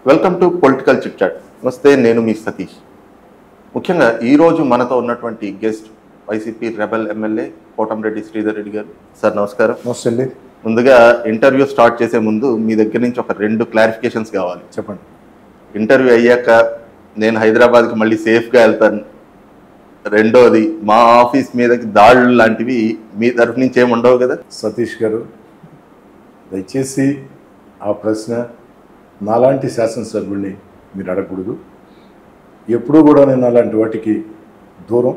Welcome to political chit chat నమస్తే నేను మీ సతీష్ ముఖ్యంగా ఈరోజు మనతో ఉన్నటువంటి guest YCP rebel MLA Kotamreddy Sridhar Reddy గారు సార్ నమస్కారం నమస్తే అండి ముందుగా ఇంటర్వ్యూ స్టార్ట్ చేసే ముందు మీ దగ్గర నుంచి ఒక రెండు క్లారిఫికేషన్స్ కావాలి చెప్పండి ఇంటర్వ్యూ అయ్యాక నేను హైదరాబాద్కి మళ్ళీ సేఫ్గా వెళ్తాను రెండోది మా ఆఫీస్ మీదకి దాడులు లాంటివి మీ తరఫు నుంచి ఏమి ఉండవు కదా సతీష్ గారు దయచేసి ఆ ప్రశ్న నాలాంటి శాసనసభ్యుల్ని మీరు అడగకూడదు ఎప్పుడూ కూడా నేను అలాంటి వాటికి దూరం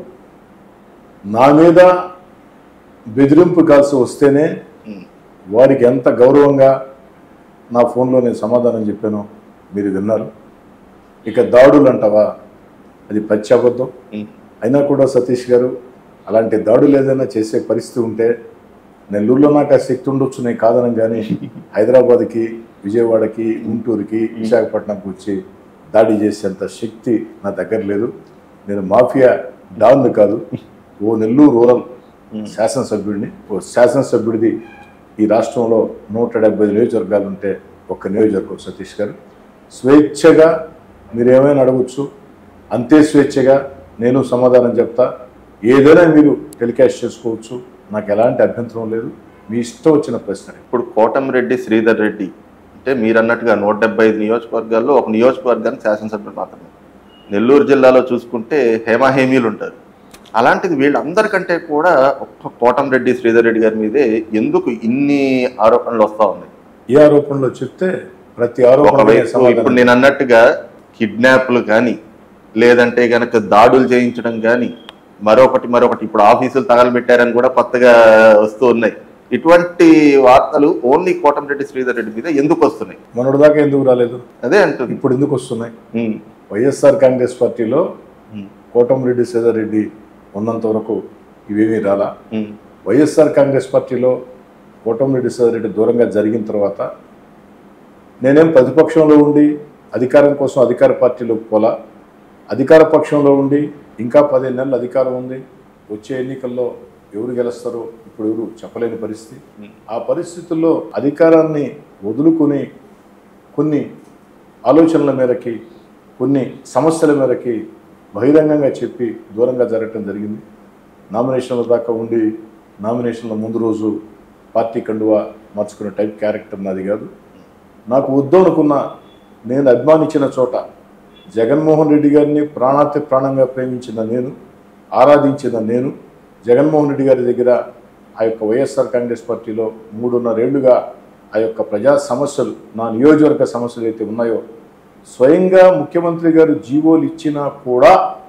నా మీద బెదిరింపు కాల్సి వస్తేనే ఉమ్, వారికి ఎంత గౌరవంగా నా ఫోన్లో నేను సమాధానం చెప్పానో మీరు విన్నారు ఇక దాడులు అంటావా అది పచ్చి అబద్ధం ఉమ్, అయినా కూడా సతీష్ గారు అలాంటి దాడులు ఏదైనా చేసే పరిస్థితి ఉంటే నెల్లూరులో నాకు ఆ శక్తి ఉండొచ్చు నేను కాదనం కానీ హైదరాబాద్కి విజయవాడకి గుంటూరుకి విశాఖపట్నంకి వచ్చి దాడి చేసేంత శక్తి నా దగ్గర లేదు నేను మాఫియా డాన్ కాదు ఓ నెల్లూరు రూరల్ శాసనసభ్యుడిని ఓ శాసనసభ్యుడిది ఈ రాష్ట్రంలో నూట డెబ్బై నియోజకవర్గాలు ఉంటే ఒక్క నియోజకవర్గం సతీష్ గారు స్వేచ్ఛగా మీరు ఏమైనా అడగచ్చు అంతే స్వేచ్ఛగా నేను సమాధానం చెప్తా ఏదైనా మీరు టెలికాస్ట్ చేసుకోవచ్చు నాకు ఎలాంటి అభ్యంతరం లేదు మీ ఇష్టం వచ్చిన ప్రశ్న ఇప్పుడు కోటంరెడ్డి శ్రీధర్ రెడ్డి అంటే మీరు అన్నట్టుగా నూట డెబ్బై ఐదు నియోజకవర్గాల్లో ఒక నియోజకవర్గానికి శాసనసభ్యులు మాత్రమే నెల్లూరు జిల్లాలో చూసుకుంటే హేమాహేమీలు ఉంటారు అలాంటిది వీళ్ళందరికంటే కూడా ఒక్క కోటంరెడ్డి శ్రీధర్ రెడ్డి గారి మీదే ఎందుకు ఇన్ని ఆరోపణలు వస్తూ ఉన్నాయి ఏ ఆరోపణలో చెప్తే ప్రతి ఒకవైపు ఆరోపణ ఇప్పుడు నేను అన్నట్టుగా కిడ్నాప్లు కానీ లేదంటే గనక దాడులు చేయించడం కానీ మరొకటి మరొకటి ఇప్పుడు ఆఫీసులు తగలబెట్టారని కూడా కొత్తగా వస్తూ ఉన్నాయి ఇటువంటి వార్తలు ఓన్లీ కోటంరెడ్డి శ్రీధర్ రెడ్డి మీద ఎందుకు వస్తున్నాయి మనోడి దాకా ఎందుకు రాలేదు అదే అంటుంది ఇప్పుడు ఎందుకు వస్తున్నాయి ఉమ్, వైఎస్ఆర్ కాంగ్రెస్ పార్టీలో ఉమ్, కోటంరెడ్డి సేదర్ రెడ్డి ఉన్నంత వరకు ఇవేమీ రాలా ఉమ్, వైఎస్ఆర్ కాంగ్రెస్ పార్టీలో కోటంరెడ్డి సేదర్ రెడ్డి దూరంగా జరిగిన తర్వాత నేనేం ప్రతిపక్షంలో ఉండి అధికారం కోసం అధికార పార్టీలోకి పోలా అధికార పక్షంలో ఉండి ఇంకా పదిహేను నెలలు అధికారం ఉంది వచ్చే ఎన్నికల్లో ఎవరు గెలుస్తారో ఇప్పుడు ఎవరు చెప్పలేని పరిస్థితి ఆ పరిస్థితుల్లో అధికారాన్ని వదులుకొని కొన్ని ఆలోచనల మేరకి కొన్ని సమస్యల మేరకి బహిరంగంగా చెప్పి దూరంగా జరగటం జరిగింది నామినేషన్ల దాకా ఉండి నామినేషన్ల ముందు రోజు పార్టీ కండువా మార్చుకునే టైప్ క్యారెక్టర్ నాది కాదు నాకు వద్దు అనుకున్న నేను అభిమానించిన చోట జగన్మోహన్ రెడ్డి గారిని ప్రాణాతి ప్రాణంగా ప్రేమించిన నేను ఆరాధించిన నేను జగన్మోహన్ రెడ్డి గారి దగ్గర ఆ యొక్క వైఎస్ఆర్ కాంగ్రెస్ పార్టీలో మూడున్నరేళ్లుగా ఆ యొక్క ప్రజా సమస్యలు నా నియోజకవర్గ సమస్యలు అయితే ఉన్నాయో స్వయంగా ముఖ్యమంత్రి గారు జీవోలు ఇచ్చినా కూడా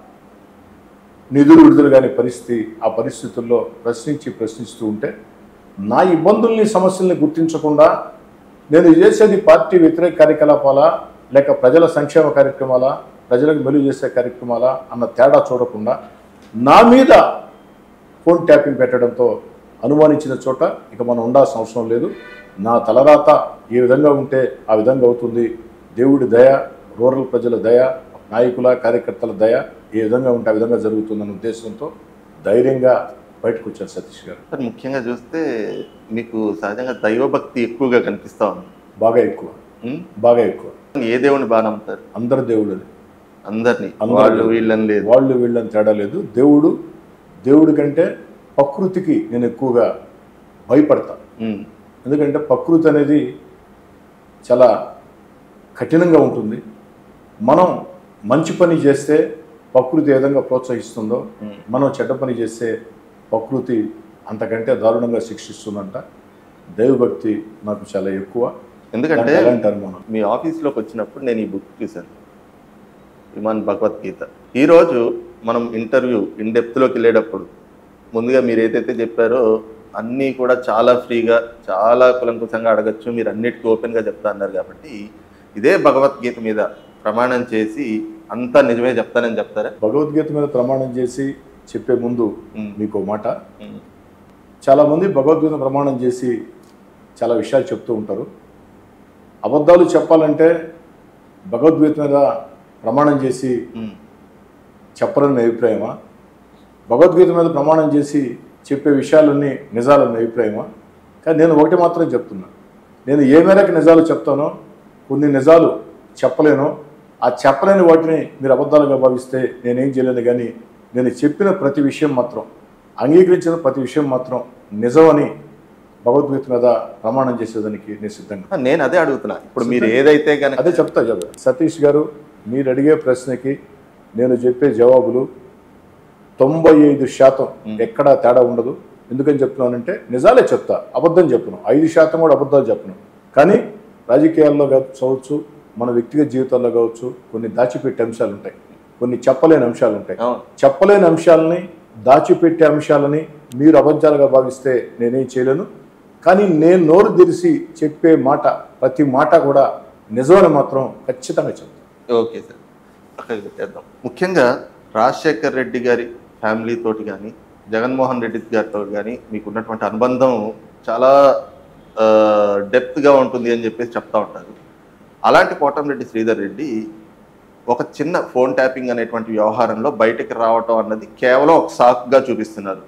నిధులు విడుదల కాని పరిస్థితి ఆ పరిస్థితుల్లో ప్రశ్నించి ప్రశ్నిస్తూ ఉంటే నా ఇబ్బందుల్ని సమస్యల్ని గుర్తించకుండా నేను చేసేది పార్టీ వ్యతిరేక కార్యకలాపాలా లేక ప్రజల సంక్షేమ కార్యక్రమాలా ప్రజలకు మెలుగు చేసే కార్యక్రమాలా అన్న తేడా చూడకుండా నా మీద ఫోన్ ట్యాపింగ్ పెట్టడంతో అనుమానించిన చోట ఇక మనం ఉండాల్సిన అవసరం లేదు నా తలరాత ఏ విధంగా ఉంటే ఆ విధంగా అవుతుంది దేవుడి దయ రూరల్ ప్రజల దయ నాయకుల కార్యకర్తల దయ ఏ విధంగా ఉంటే ఆ విధంగా జరుగుతుందన్న ఉద్దేశంతో ధైర్యంగా బయటకు వచ్చారు సతీష్ గారు కానీ ముఖ్యంగా చూస్తే మీకు సహజంగా దైవభక్తి ఎక్కువగా కనిపిస్తా ఉంది బాగా ఎక్కువ ఉమ్, బాగా ఎక్కువ ఏ దేవుని బాగా నమ్ముతారు అందరు దేవుళ్ళని అందరినీ అందరూ. వాళ్ళు వీళ్ళని లేదు వాళ్ళు వీళ్ళని తేడా లేదు దేవుడు దేవుడి కంటే ప్రకృతికి నేను ఎక్కువగా భయపడతా ఉమ్, ఎందుకంటే ప్రకృతి అనేది చాలా కఠినంగా ఉంటుంది మనం మంచి పని చేస్తే ప్రకృతి ఏ విధంగా ప్రోత్సహిస్తుందో ఉమ్. మనం చెడ్డ పని చేస్తే ప్రకృతి అంతకంటే దారుణంగా శిక్షిస్తుందంట దైవభక్తి నాకు చాలా ఎక్కువ ఎందుకంటే దాంట్లో ఎలాంటి అనుమానం మీ ఆఫీస్లోకి వచ్చినప్పుడు నేను ఈ బుక్ చూశాను విమాన్ భగవద్గీత ఈరోజు మనం ఇంటర్వ్యూ ఇన్ డెప్త్లోకి వెళ్ళేటప్పుడు ముందుగా మీరు ఏదైతే చెప్పారో అన్నీ కూడా చాలా ఫ్రీగా చాలా కులంకుశంగా అడగచ్చు మీరు అన్నిటికీ ఓపెన్గా చెప్తా అన్నారు కాబట్టి ఇదే భగవద్గీత మీద ప్రమాణం చేసి అంతా నిజమే చెప్తానని చెప్తారా భగవద్గీత మీద ప్రమాణం చేసి చెప్పే ముందు ఉమ్, మీకు మాట ఉమ్, చాలామంది భగవద్గీత ప్రమాణం చేసి చాలా విషయాలు చెప్తూ ఉంటారు అబద్ధాలు చెప్పాలంటే భగవద్గీత మీద ప్రమాణం చేసి ఉమ్, చెప్పరని మీ అభిప్రాయమా భగవద్గీత మీద ప్రమాణం చేసి చెప్పే విషయాలన్నీ నిజాలని మీ అభిప్రాయమా కానీ నేను ఒకటి మాత్రం చెప్తున్నా నేను ఏ మేరకు నిజాలు చెప్తానో కొన్ని నిజాలు చెప్పలేనో ఆ చెప్పలేని వాటిని మీరు అబద్ధాలుగా భావిస్తే నేనేం చేయలేను కానీ నేను చెప్పిన ప్రతి విషయం మాత్రం అంగీకరించిన ప్రతి విషయం మాత్రం నిజమని భగవద్గీత మీద ప్రమాణం చేసేదానికి నేను సిద్ధంగా నేను అదే అడుగుతున్నా ఇప్పుడు మీరు ఏదైతే కనుక అదే చెప్తా చెప్తా సతీష్ గారు మీరు అడిగే ప్రశ్నకి నేను చెప్పే జవాబులు తొంభై ఐదు శాతం ఎక్కడా తేడా ఉండదు ఎందుకని చెప్తున్నానంటే నిజాలే చెప్తా అబద్ధం చెప్పను ఐదు శాతం కూడా అబద్ధాలు చెప్పను కానీ రాజకీయాల్లో కావచ్చు మన వ్యక్తిగత జీవితాల్లో కావచ్చు కొన్ని దాచిపెట్టే అంశాలు ఉంటాయి కొన్ని చెప్పలేని అంశాలు ఉంటాయి అవును. చెప్పలేని అంశాలని దాచిపెట్టే అంశాలని మీరు అబద్ధాలుగా భావిస్తే నేనేం చేయలేను కానీ నేను నోరు తెరిచి చెప్పే మాట ప్రతి మాట కూడా నిజమని మాత్రం ఖచ్చితంగా చెప్తాను ఓకే సార్ పక్కకి పెట్టేద్దాం ముఖ్యంగా రాజశేఖర్ రెడ్డి గారి ఫ్యామిలీ తోటి కానీ జగన్మోహన్ రెడ్డి గారితో కానీ మీకు ఉన్నటువంటి అనుబంధం చాలా డెప్త్గా ఉంటుంది అని చెప్పేసి చెప్తా ఉంటారు అలాంటి కోటంరెడ్డి శ్రీధర్ రెడ్డి ఒక చిన్న ఫోన్ ట్యాపింగ్ అనేటువంటి వ్యవహారంలో బయటకు రావటం అన్నది కేవలం ఒక సాకుగా చూపిస్తున్నారు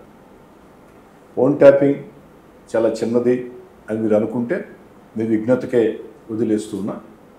ఫోన్ ట్యాపింగ్ చాలా చిన్నది అని మీరు అనుకుంటే మీ విఘ్నతకే వదిలేస్తున్నా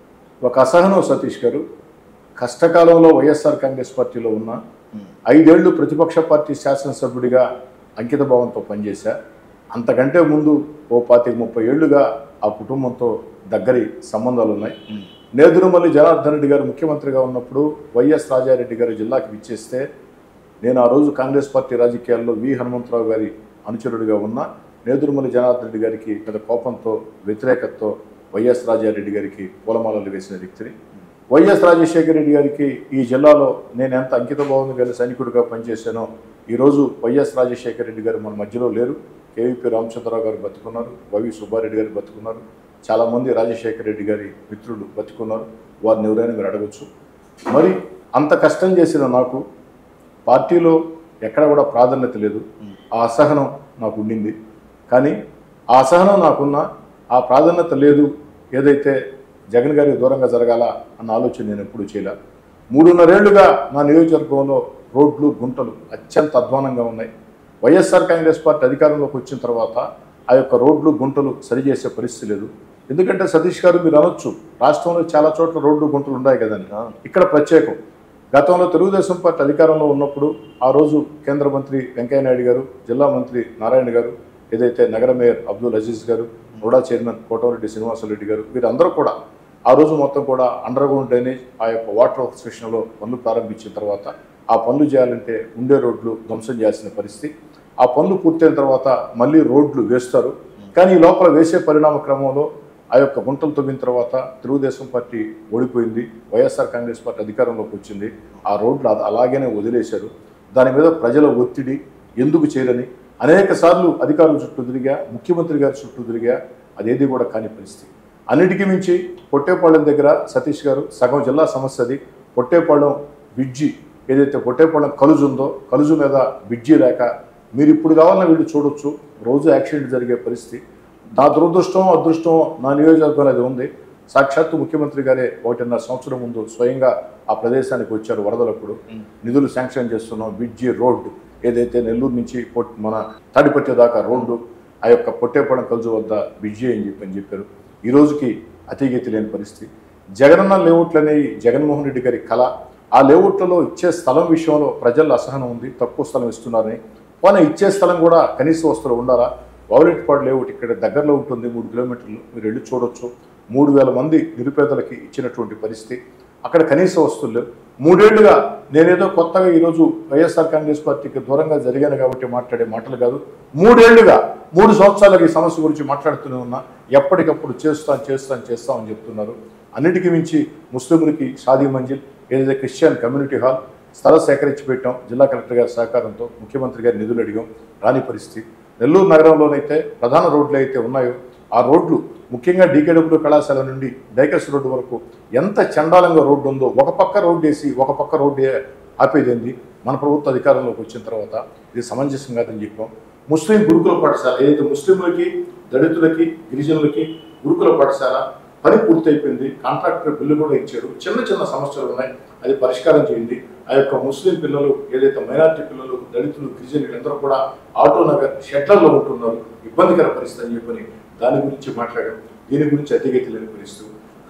ఒక అసహనం సతీష్ గారు కష్టకాలంలో వైఎస్ఆర్ కాంగ్రెస్ పార్టీలో ఉన్న ఐదేళ్లు ప్రతిపక్ష పార్టీ శాసనసభ్యుడిగా అంకిత భావంతో పనిచేశా అంతకంటే ముందు ఓ పాతిక ముప్పై ఏళ్లుగా ఆ కుటుంబంతో దగ్గరి సంబంధాలు ఉన్నాయి నేదురుమల్లి జనార్దన్ రెడ్డి గారు ముఖ్యమంత్రిగా ఉన్నప్పుడు వైఎస్ రాజారెడ్డి గారు జిల్లాకి విచ్చేస్తే నేను ఆ రోజు కాంగ్రెస్ పార్టీ రాజకీయాల్లో వి హనుమంతరావు గారి అనుచరుడిగా ఉన్న నేదురుమల్లి జనార్దన్ రెడ్డి గారికి పెద్ద కోపంతో వ్యతిరేకతతో వైఎస్ రాజారెడ్డి గారికి పూలమాలలు వేసిన వ్యక్తిని వైఎస్ రాజశేఖర రెడ్డి గారికి ఈ జిల్లాలో నేను ఎంత అంకిత భావంగా గల సైనికుడిగా పనిచేశానో ఈరోజు వైఎస్ రాజశేఖర రెడ్డి గారు మన మధ్యలో లేరు కేవీపీ రామచంద్రరావు గారు బతుకున్నారు వైవి సుబ్బారెడ్డి గారు బతుకున్నారు చాలామంది రాజశేఖర రెడ్డి గారి మిత్రులు బతుకున్నారు వారిని ఎవరైనా మీరు అడగచ్చు మరి అంత కష్టం చేసిన నాకు పార్టీలో ఎక్కడ కూడా ప్రాధాన్యత లేదు ఆ అసహనం నాకు ఉండింది కానీ ఆ అసహనం నాకున్న ఆ ప్రాధాన్యత లేదు ఏదైతే జగన్ గారికి దూరంగా జరగాల అన్న ఆలోచన నేను ఎప్పుడు చేయలే మూడున్నరేళ్లుగా నా నియోజకవర్గంలో రోడ్లు గుంటలు అత్యంత అధ్వానంగా ఉన్నాయి వైఎస్ఆర్ కాంగ్రెస్ పార్టీ అధికారంలోకి వచ్చిన తర్వాత ఆ యొక్క రోడ్లు గుంటలు సరిచేసే పరిస్థితి లేదు ఎందుకంటే సతీష్ గారు మీరు అనొచ్చు రాష్ట్రంలో చాలా చోట్ల రోడ్లు గుంటలు ఉన్నాయి కదండి ఇక్కడ ప్రత్యేకం గతంలో తెలుగుదేశం పార్టీ అధికారంలో ఉన్నప్పుడు ఆ రోజు కేంద్ర మంత్రి వెంకయ్యనాయుడు గారు జిల్లా మంత్రి నారాయణ గారు ఏదైతే నగర మేయర్ అబ్దుల్ అజీజ్ గారు నోడా చైర్మన్ కోటమిరెడ్డి శ్రీనివాసరెడ్డి గారు వీరందరూ కూడా ఆ రోజు మొత్తం కూడా అండర్ గ్రౌండ్ డ్రైనేజ్ ఆ యొక్క వాటర్ స్టేషన్లో పనులు ప్రారంభించిన తర్వాత ఆ పనులు చేయాలంటే ఉండే రోడ్లు ధ్వంసం చేయాల్సిన పరిస్థితి ఆ పనులు పూర్తయిన తర్వాత మళ్ళీ రోడ్లు వేస్తారు కానీ ఈ లోపల వేసే పరిణామ క్రమంలో ఆ యొక్క గుంటలు తవ్విన తర్వాత తెలుగుదేశం పార్టీ ఓడిపోయింది వైఎస్ఆర్ కాంగ్రెస్ పార్టీ అధికారంలోకి వచ్చింది ఆ రోడ్లు అద- అలాగనే వదిలేశారు దాని మీద ప్రజల ఒత్తిడి ఎందుకు చేయరని అనేక సార్లు అధికారుల చుట్టూ తిరిగా ముఖ్యమంత్రి గారి చుట్టూ తిరిగా అదేది కూడా కాని పరిస్థితి అన్నిటికీ మించి పొట్టేపాళెం దగ్గర సతీష్ గారు సగం జిల్లా సమస్య అది పొట్టేపాళెం బ్రిడ్జి ఏదైతే పొట్టేపాళెం కలుజు ఉందో కలుజు మీద బ్రిడ్జి లేక మీరు ఇప్పుడు కావాలన్నా వీళ్ళు చూడొచ్చు రోజు యాక్సిడెంట్ జరిగే పరిస్థితి నా దురదృష్టం అదృష్టం నా నియోజకవర్గంలో అది ఉంది సాక్షాత్తు ముఖ్యమంత్రి గారే ఒకటిన్నర సంవత్సరం ముందు స్వయంగా ఆ ప్రదేశానికి వచ్చారు వరదలప్పుడు నిధులు శాంక్షన్ చేస్తున్నాం బ్రిడ్జి రోడ్డు ఏదైతే నెల్లూరు నుంచి పొట్- మన తాడిపట్టి దాకా రోడ్డు ఆ యొక్క పొట్టేపడం కలుజు వద్ద బ్రిడ్జి అని చెప్పి అని చెప్పారు ఈ రోజుకి అతిగతి లేని పరిస్థితి జగనన్న లేఅవుట్లు అనేవి జగన్మోహన్ రెడ్డి గారి కళ ఆ లేఅవుట్లలో ఇచ్చే స్థలం విషయంలో ప్రజల్లో అసహనం ఉంది తక్కువ స్థలం ఇస్తున్నారని కానీ ఇచ్చే స్థలం కూడా కనీస వస్తువులు ఉండాలా వావులెట్టిపాడు లేఅవుట్ ఇక్కడ దగ్గరలో ఉంటుంది మూడు కిలోమీటర్లు మీరు వెళ్ళి చూడొచ్చు మూడు వేల మంది నిరుపేదలకి ఇచ్చినటువంటి పరిస్థితి అక్కడ కనీస వస్తువులు లేవు మూడేళ్లుగా నేనేదో కొత్తగా ఈరోజు వైఎస్ఆర్ కాంగ్రెస్ పార్టీకి దూరంగా జరిగాను కాబట్టి మాట్లాడే మాటలు కాదు మూడేళ్లుగా మూడు సంవత్సరాలకి ఈ సమస్య గురించి మాట్లాడుతూనే ఉన్నా ఎప్పటికప్పుడు చేస్తాను చేస్తాను చేస్తామని చెప్తున్నారు అన్నిటికీ మించి ముస్లింలకి షాదీ మంజిల్ ఏదైతే క్రిస్టియన్ కమ్యూనిటీ హాల్ స్థలం సేకరించి పెట్టాం జిల్లా కలెక్టర్ గారి సహకారంతో ముఖ్యమంత్రి గారి నిధులు అడిగాం రాని పరిస్థితి నెల్లూరు నగరంలోనైతే ప్రధాన రోడ్లు అయితే ఉన్నాయో ఆ రోడ్లు ముఖ్యంగా డీకేడబ్ల్యూ కళాశాల నుండి డైకస్ రోడ్డు వరకు ఎంత చండాలంగా రోడ్డు ఉందో ఒక పక్క రోడ్డు వేసి ఒక పక్క రోడ్డు ఆపేదేంది మన ప్రభుత్వ అధికారంలోకి వచ్చిన తర్వాత ఇది సమంజసం కాదని చెప్పాం ముస్లిం గురుకుల పాఠశాల ఏదైతే ముస్లింలకి దళితులకి గిరిజనులకి గురుకుల పాఠశాల పని పూర్తయిపోయింది కాంట్రాక్టర్ బిల్లు కూడా ఇచ్చాడు చిన్న చిన్న సమస్యలు ఉన్నాయి అది పరిష్కారం చేయండి ఆ యొక్క ముస్లిం పిల్లలు ఏదైతే మైనారిటీ పిల్లలు దళితులు గిరిజనులు అందరూ కూడా ఆటో నగర్ షెడ్లలో ఉంటున్నారు ఇబ్బందికర పరిస్థితి అని చెప్పని దాని గురించి మాట్లాడాం దీని గురించి అతిగతి లేని పరిస్థితి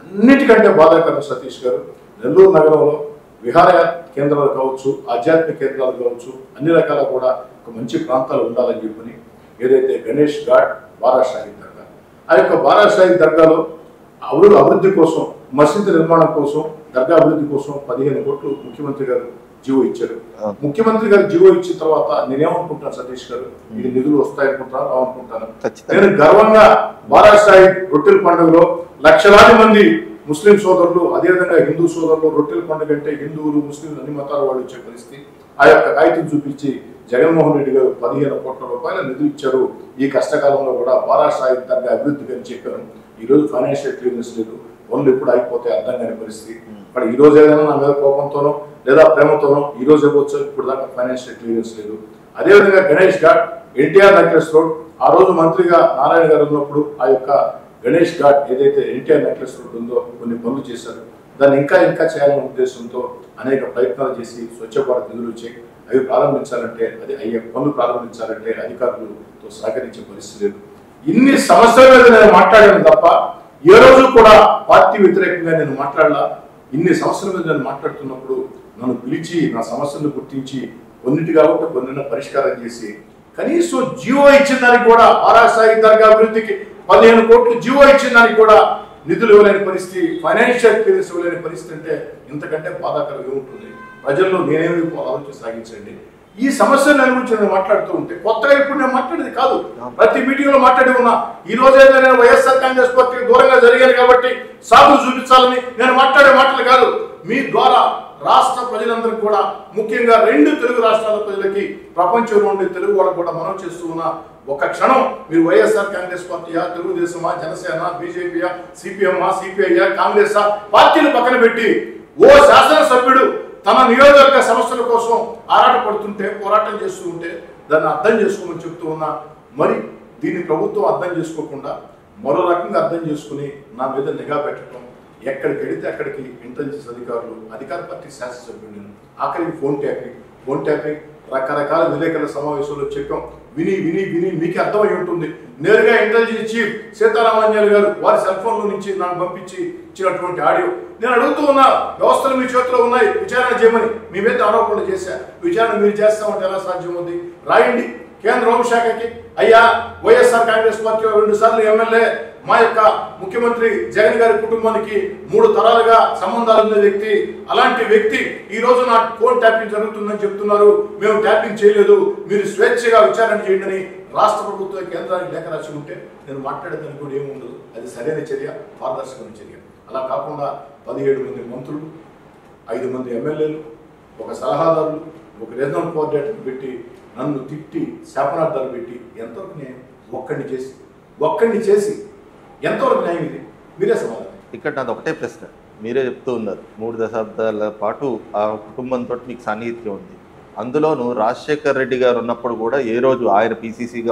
అన్నిటికంటే బాధాకరం సతీష్ గారు నెల్లూరు నగరంలో విహార కేంద్రాలు కావచ్చు ఆధ్యాత్మిక కేంద్రాలు కావచ్చు అన్ని రకాల కూడా ఒక మంచి ప్రాంతాలు ఉండాలని చెప్పని ఏదైతే గణేష్ ఘాట్ బారా షాహీద్ దర్గా ఆ యొక్క బారా షాహీద్ దర్గాలో అభివృద్ధి అభివృద్ధి కోసం మసీదు నిర్మాణం కోసం దర్గా అభివృద్ధి కోసం పదిహేను కోట్లు ముఖ్యమంత్రి గారు జీవో ఇచ్చారు అవును. ముఖ్యమంత్రి గారు జీవో ఇచ్చిన తర్వాత నేనేమనుకుంటాను సతీష్ గారు ఇది నిధులు వస్తాయనుకుంటాను రావనుకుంటాను ఖచ్చితంగా నేను గర్వంగా బారాసాయి రొట్టెల పండుగలో లక్షలాది మంది ముస్లిం సోదరులు అదేవిధంగా హిందూ సోదరులు రొట్టెల పండుగ అంటే హిందువులు ముస్లింలు అన్ని మతాల వాళ్ళు వచ్చే పరిస్థితి ఆ యొక్క కాగితం చూపించి జగన్మోహన్ రెడ్డి గారు పదిహేను కోట్ల రూపాయల నిధులు ఇచ్చారు ఈ కష్టకాలంలో కూడా బారాసాయి దగ్గర అభివృద్ధికి అని చెప్పాను ఈ రోజు ఫైనాన్షియల్ క్లియరెన్స్ లేదు పనులు ఎప్పుడు అయిపోతే అర్థం కాని పరిస్థితి మరి ఈ రోజు ఏదైనా నా మీద కోపంతోనో లేదా ప్రేమతోనో ఈ రోజు ఇవ్వచ్చు ఇప్పుడు దాకా ఫైనాన్షియల్ క్లియరెన్స్ లేదు అదేవిధంగా గణేష్ ఘాట్ ఎన్టీఆర్ నెక్లెస్ రోడ్ ఆ రోజు మంత్రిగా నారాయణ గారు ఉన్నప్పుడు ఆ యొక్క గణేష్ ఘాట్ ఏదైతే ఎన్టీఆర్ నెక్లెస్ రోడ్ ఉందో కొన్ని పనులు చేశారు దాన్ని ఇంకా ఇంకా చేయాలనే ఉద్దేశంతో అనేక ప్రయత్నాలు చేసి స్వచ్ఛ భారత్ నిధులు వచ్చాయి అవి ప్రారంభించాలంటే అది అయ్యే పనులు ప్రారంభించాలంటే అధికారులతో సహకరించే పరిస్థితి లేదు ఇన్ని సమస్యల మీద నేను మాట్లాడాను తప్ప ఏ రోజు కూడా పార్టీ వ్యతిరేకంగా నేను మాట్లాడలా ఇన్ని సమస్యల మీద నేను మాట్లాడుతున్నప్పుడు నన్ను పిలిచి నా సమస్యలను గుర్తించి కొన్నిటి కాబట్టి కొన్ని పరిష్కారం చేసి కనీసం జియో ఇచ్చిన దానికి కూడా ఆరాసాయి దర్గా అభివృద్ధికి పదిహేను కోట్లు జియో ఇచ్చిన దానికి కూడా నిధులు ఇవ్వలేని పరిస్థితి ఫైనాన్షియల్ క్లియరెన్స్ ఇవ్వలేని పరిస్థితి అంటే ఇంతకంటే బాధాకరం ఏముంటుంది ప్రజల్లో నేనేమి ఆలోచన సాగించండి ఈ సమస్యల గురించి నేను మాట్లాడుతూ ఉంటే కొత్తగా ఇప్పుడు నేను మాట్లాడేది కాదు ప్రతి మీటింగ్లో మాట్లాడి ఉన్నా ఈ రోజు అయితే నేను వైఎస్ఆర్ కాంగ్రెస్ పార్టీకి దూరంగా జరిగాను కాబట్టి సాగు చూపించాలని నేను మాట్లాడే మాటలు కాదు మీ ద్వారా రాష్ట్ర ప్రజలందరికీ కూడా ముఖ్యంగా రెండు తెలుగు రాష్ట్రాల ప్రజలకి ప్రపంచంలో ఉండే తెలుగు వాళ్ళకు కూడా మనం చేస్తూ ఉన్న ఒక క్షణం మీరు వైఎస్ఆర్ కాంగ్రెస్ పార్టీయా తెలుగుదేశమా జనసేన బీజేపీయా సిపిఎంఆ సిపిఐయా కాంగ్రెస్ పార్టీలు పక్కన పెట్టి ఓ శాసనసభ్యుడు తన నియోజకవర్గ సమస్యల కోసం ఆరాటపడుతుంటే పోరాటం చేస్తూ ఉంటే దాన్ని అర్థం చేసుకోమని చెప్తూ ఉన్నా మరి దీన్ని ప్రభుత్వం అర్థం చేసుకోకుండా మరో రకంగా అర్థం చేసుకుని నా మీద నిఘా పెట్టడం ఎక్కడికి వెళితే అక్కడికి ఇంటెలిజెన్స్ అధికారులు అధికార పార్టీ శాసనసభ్యుడు నేను ఆఖరికి ఫోన్ ట్యాపింగ్ ఫోన్ ట్యాపింగ్ రకరకాల విలేకరుల సమావేశంలో చెప్పాం విని విని విని మీకే అర్థమై ఉంటుంది నేరుగా ఇంటెలిజెన్స్ చీఫ్ సీతారామాంజలి గారు వారి సెల్ ఫోన్ల నుంచి నాకు పంపించి ఇచ్చినటువంటి ఆడియో నేను అడుగుతూ ఉన్నా వ్యవస్థలు మీ చేతిలో ఉన్నాయి విచారణ చేయమని మీ మీద ఆరోపణలు చేశా విచారణ మీరు చేస్తామంటే ఎలా సాధ్యమవుతుంది రాయండి కేంద్ర హోంశాఖకి అయ్యా వైఎస్ఆర్ కాంగ్రెస్ పార్టీ రెండు సార్లు ఎమ్మెల్యే మా యొక్క ముఖ్యమంత్రి జగన్ గారి కుటుంబానికి మూడు తరాలుగా సంబంధాలు ఉన్న వ్యక్తి అలాంటి వ్యక్తి ఈ రోజు నా ఫోన్ ట్యాపింగ్ జరుగుతుందని చెప్తున్నారు మేము ట్యాపింగ్ చేయలేదు మీరు స్వేచ్ఛగా విచారణ చేయండి అని రాష్ట్ర ప్రభుత్వ కేంద్రానికి లేఖ రాసి ఉంటే నేను మాట్లాడేదానికి కూడా ఏముండదు అది సరైన చర్య పారదర్శకమైన చర్య అలా కాకుండా పదిహేడు మంది మంత్రులు ఐదు మంది ఎమ్మెల్యేలు ఒక సలహాదారులు ఒక రీజనల్ కోఆర్డినేటర్ పెట్టి నన్ను తిట్టి శాపనార్థాలు పెట్టి ఎంతవరకు న్యాయం ఒక్కడిని చేసి ఒక్కడిని చేసి ఎంతవరకు న్యాయం ఇది మీరే సమాధానం ఇక్కడ నాది ఒకటే ప్రశ్న మీరే చెప్తూ ఉన్నారు మూడు దశాబ్దాల పాటు ఆ కుటుంబంతో మీకు సాన్నిహిత్యం ఉంది అందులోనూ రాజశేఖర్ రెడ్డి గారు ఉన్నప్పుడు కూడా ఏ రోజు ఆయన పీసీసీగా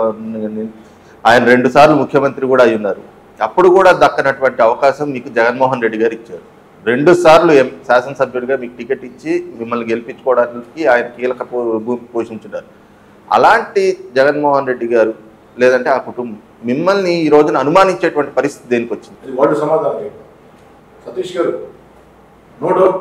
ఆయన రెండు సార్లు ముఖ్యమంత్రి కూడా అయి ఉన్నారు అప్పుడు కూడా దక్కనటువంటి అవకాశం మీకు జగన్మోహన్ రెడ్డి గారు ఇచ్చారు రెండు సార్లు ఎం శాసనసభ్యుడిగా మీకు టికెట్ ఇచ్చి మిమ్మల్ని గెలిపించుకోవడానికి ఆయన కీలక పో- భూమి పోషించున్నారు అలాంటి జగన్మోహన్ రెడ్డి గారు లేదంటే ఆ కుటుంబం మిమ్మల్ని ఈ రోజున అనుమానించేటువంటి పరిస్థితి దేనికి వచ్చింది అది వాళ్ళు సమాధానం చెప్పారు సతీష్ గారు నో డౌట్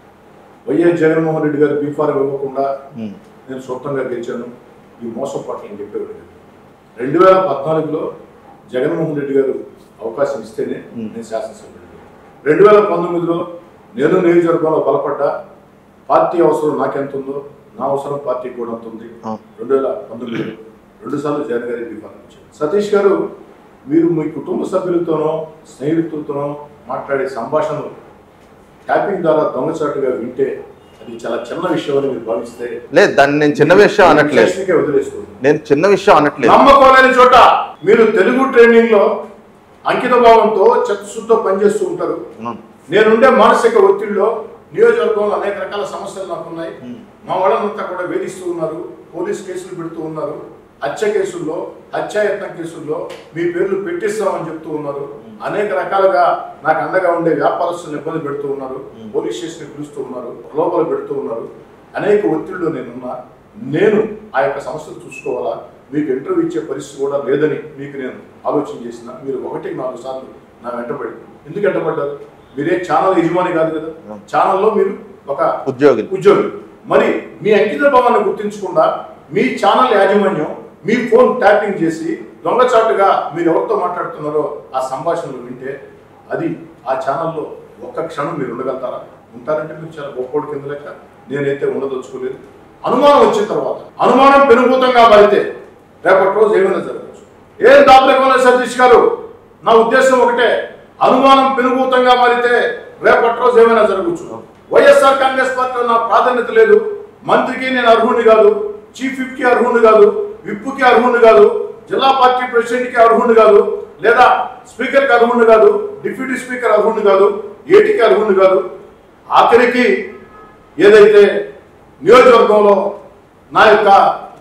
వైఎస్ జగన్మోహన్ రెడ్డి గారు బీఫార్ ఇవ్వకుండా ఉమ్, నేను సొంతంగా గెలిచాను ఈ మోసం పట్ల నేను చెప్పేవాడు కాదు. రెండు వేల పద్నాలుగులో జగన్మోహన్ రెడ్డి గారు అవకాశం ఇస్తేనే Hmm. నేను శాసనసభ్యుడు రెండు వేల పంతొమ్మిదిలో నేను నియోజకవర్గంలో బలపడ్డా పార్టీ అవసరం నాకెంత ఉందో నా అవసరం పార్టీకి కూడా అంత ఉంది ఆ. రెండు వేల పంతొమ్మిదిలో రెండు సార్లు జగన్ గారికి బీఫార్ ఇచ్చారు సతీష్ గారు మీరు మీ కుటుంబ సభ్యులతోనో స్నేహితులతోనో మాట్లాడే సంభాషణలు ట్యాపింగ్ ద్వారా దొంగచాటుగా వింటే అది చాలా చిన్న విషయం అని మీరు భావిస్తే లేదు దాన్ని నేను చిన్న విషయం అనట్లేదు చేసినకే వదిలేస్తుంది నేను చిన్న విషయం అనట్లేదు నమ్మకం లేని చోట మీరు తెలుగు ట్రైనింగ్ లో అంకిత భావంతో చిత్తశుద్ధితో పనిచేస్తూ ఉంటారు అవును. నేనుండే మానసిక ఒత్తిడిలో నియోజకవర్గంలో అనేక రకాల సమస్యలు నాకున్నాయి ఉమ్. మా వాళ్ళంతా కూడా వేధిస్తూ ఉన్నారు పోలీస్ కేసులు పెడుతూ ఉన్నారు హత్య కేసుల్లో హత్యాయత్న కేసుల్లో మీ పేర్లు పెట్టిస్తామని చెప్తూ ఉన్నారు అనేక రకాలుగా నాకు అండగా ఉండే వ్యాపారస్తులను ఇబ్బంది పెడుతూ ఉన్నారు పోలీస్ స్టేషన్ పిలుస్తూ ఉన్నారు లోపల పెడుతూ ఉన్నారు అనేక ఒత్తిడిలో నేనున్నా నేను ఆ యొక్క సమస్యలు చూసుకోవాలా మీకు ఇంటర్వ్యూ ఇచ్చే పరిస్థితి కూడా లేదని మీకు నేను ఆలోచన చేసిన మీరు ఒకటికి నాలుగు సార్లు నా వెంటబడి ఎందుకు వెంటబడ్డారు మీరే ఛానల్ యజమాని కాదు కదా ఛానల్లో మీరు ఒక ఉద్యోగి ఉద్యోగి మరి మీ అంకిత భావాన్ని గుర్తించకుండా మీ ఛానల్ యాజమాన్యం మీ ఫోన్ ట్యాపింగ్ చేసి దొంగచాటుగా మీరు ఎవరితో మాట్లాడుతున్నారో ఆ సంభాషణలు వింటే అది ఆ ఛానల్లో ఒక్క క్షణం మీరు ఉండగలుగుతారా ఉంటారంటే మీరు చాలా గొప్పోడు కింద లెక్క నేనైతే ఉండదలుచుకోలేదు అనుమానం వచ్చిన తర్వాత అనుమానం పెనుభూతంగా మారితే రేపటి రోజు ఏమైనా జరగచ్చు ఏం దాపలేకుండా సతీష్ గారు నా ఉద్దేశం ఒకటే అనుమానం పెనుభూతంగా మారితే రేపటి రోజు ఏమైనా జరగచ్చు వైఎస్ఆర్ కాంగ్రెస్ పార్టీలో నా ప్రాధాన్యత లేదు మంత్రికి నేను అర్హుడిని కాదు చీఫ్ విప్ కి అర్హుడిని కాదు విప్పుకి అర్హుడిని కాదు జిల్లా పార్టీ ప్రెసిడెంట్ కి అర్హుడిని కాదు లేదా స్పీకర్ కి అర్హుడిని కాదు డిప్యూటీ స్పీకర్ అర్హుడిని కాదు ఏటీకి అర్హుడిని కాదు ఆఖరికి ఏదైతే నియోజకవర్గంలో నా యొక్క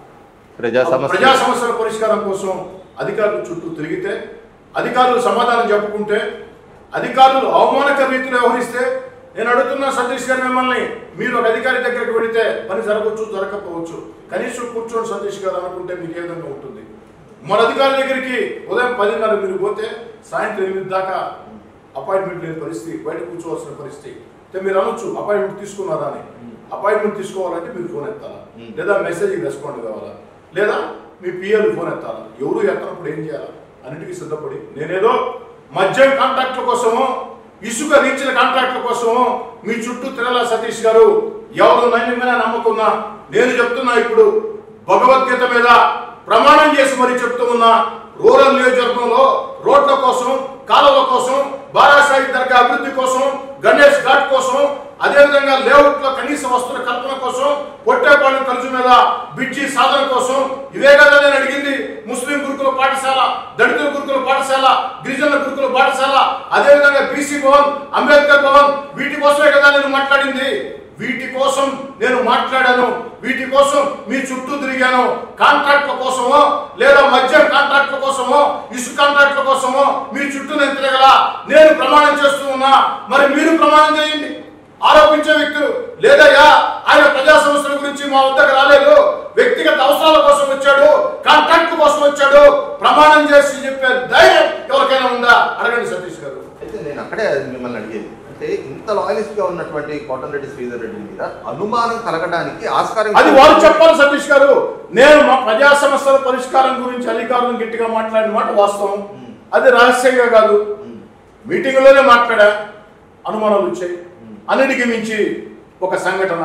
ప్రజా సమస్య ప్రజా సమస్యల పరిష్కారం కోసం అధికారుల చుట్టూ తిరిగితే అధికారులు సమాధానం చెప్పుకుంటే అధికారులు అవమానకర రీతిలో వ్యవహరిస్తే నేను అడుగుతున్నా సతీష్ గారు మిమ్మల్ని మీరు ఒక అధికారి దగ్గరికి వెళితే పని జరగవచ్చు జరగకపోవచ్చు కనీసం కూర్చోండి సతీష్ గారు అనుకుంటే మీకు ఏ విధంగా ఉంటుంది మన అధికారి దగ్గరికి ఉదయం పదిన్నర మీరు పోతే సాయంత్రం ఎనిమిది దాకా అపాయింట్మెంట్ లేని పరిస్థితి బయట కూర్చోవలసిన పరిస్థితి అయితే మీరు అనొచ్చు అపాయింట్మెంట్ తీసుకున్నారా అని అపాయింట్మెంట్ తీసుకోవాలంటే మీరు ఫోన్ ఎత్తాలా Hmm. లేదా మెసేజ్ రెస్పాండ్ కావాలా లేదా మీ పిఎల్ ఫోన్ ఎత్తాలా ఎవరు ఎత్తనప్పుడు ఏం చేయాలా అన్నిటికీ సిద్ధపడి నేనేదో మద్యం కాంట్రాక్ట్ల కోసమో ఇసుక రీచ్ల కాంట్రాక్ట్ల కోసమో మీ చుట్టూ తిరగల సతీష్ గారు ఎవరు నన్ను నమ్ముకున్నా నేను చెప్తున్నా ఇప్పుడు భగవద్గీత మీద ప్రమాణం చేసి మరీ చెప్తూ ఉన్నా రూరల్ నియోజకవర్గంలో రోడ్ల కోసం కాలువల కోసం బారాసాయి దర్గా అభివృద్ధి కోసం గణేష్ ఘాట్ కోసం అదేవిధంగా లేఅవుట్ లో కనీస వస్తువుల కల్పన కోసం పొట్టేపాలెం ఖర్చు మీద బిడ్జి సాధన కోసం ఇవే కదా నేను అడిగింది ముస్లిం గురుకుల పాఠశాల దళితుల గురుకుల పాఠశాల గిరిజనుల గురుకుల పాఠశాల అదేవిధంగా బీసీ భవన్ అంబేద్కర్ భవన్ వీటి కోసమే కదా నేను మాట్లాడింది వీటి కోసం నేను మాట్లాడాను వీటి కోసం మీ చుట్టూ తిరిగాను కాంట్రాక్ట్ల కోసమో లేదా మద్యం కాంట్రాక్ట్ల కోసమో ఇసు కాంట్రాక్ట్ల కోసమో మీ చుట్టూ నేను తిరగల నేను ప్రమాణం చేస్తూ ఉన్నా మరి మీరు ప్రమాణం చేయండి ఆరోపించే వ్యక్తులు లేదయ్యా ఆయన ప్రజా సమస్యల గురించి మా వద్దకు రాలేదు వ్యక్తిగత అవసరాల కోసం వచ్చాడు కాంట్రాక్ట్ కోసం వచ్చాడు ప్రమాణం చేసి చెప్పే ధైర్యం ఎవరికైనా ఉందా అడగండి సతీష్ గారు అయితే నేను అక్కడే మిమ్మల్ని అడిగేది అంటే ఇంత లాయలిస్ట్ గా ఉన్నటువంటి కోటంరెడ్డి శ్రీధర్ రెడ్డి మీద అనుమానం కలగడానికి ఆస్కారం అది వారు చెప్పాలి సతీష్ గారు నేను మా ప్రజా సమస్యల పరిష్కారం గురించి అధికారులను గట్టిగా మాట్లాడిన మాట వాస్తవం అది రహస్యంగా కాదు ఉమ్, మీటింగ్లోనే మాట్లాడా అనుమానాలు వచ్చాయి అన్నిటికీ మించి ఒక సంఘటన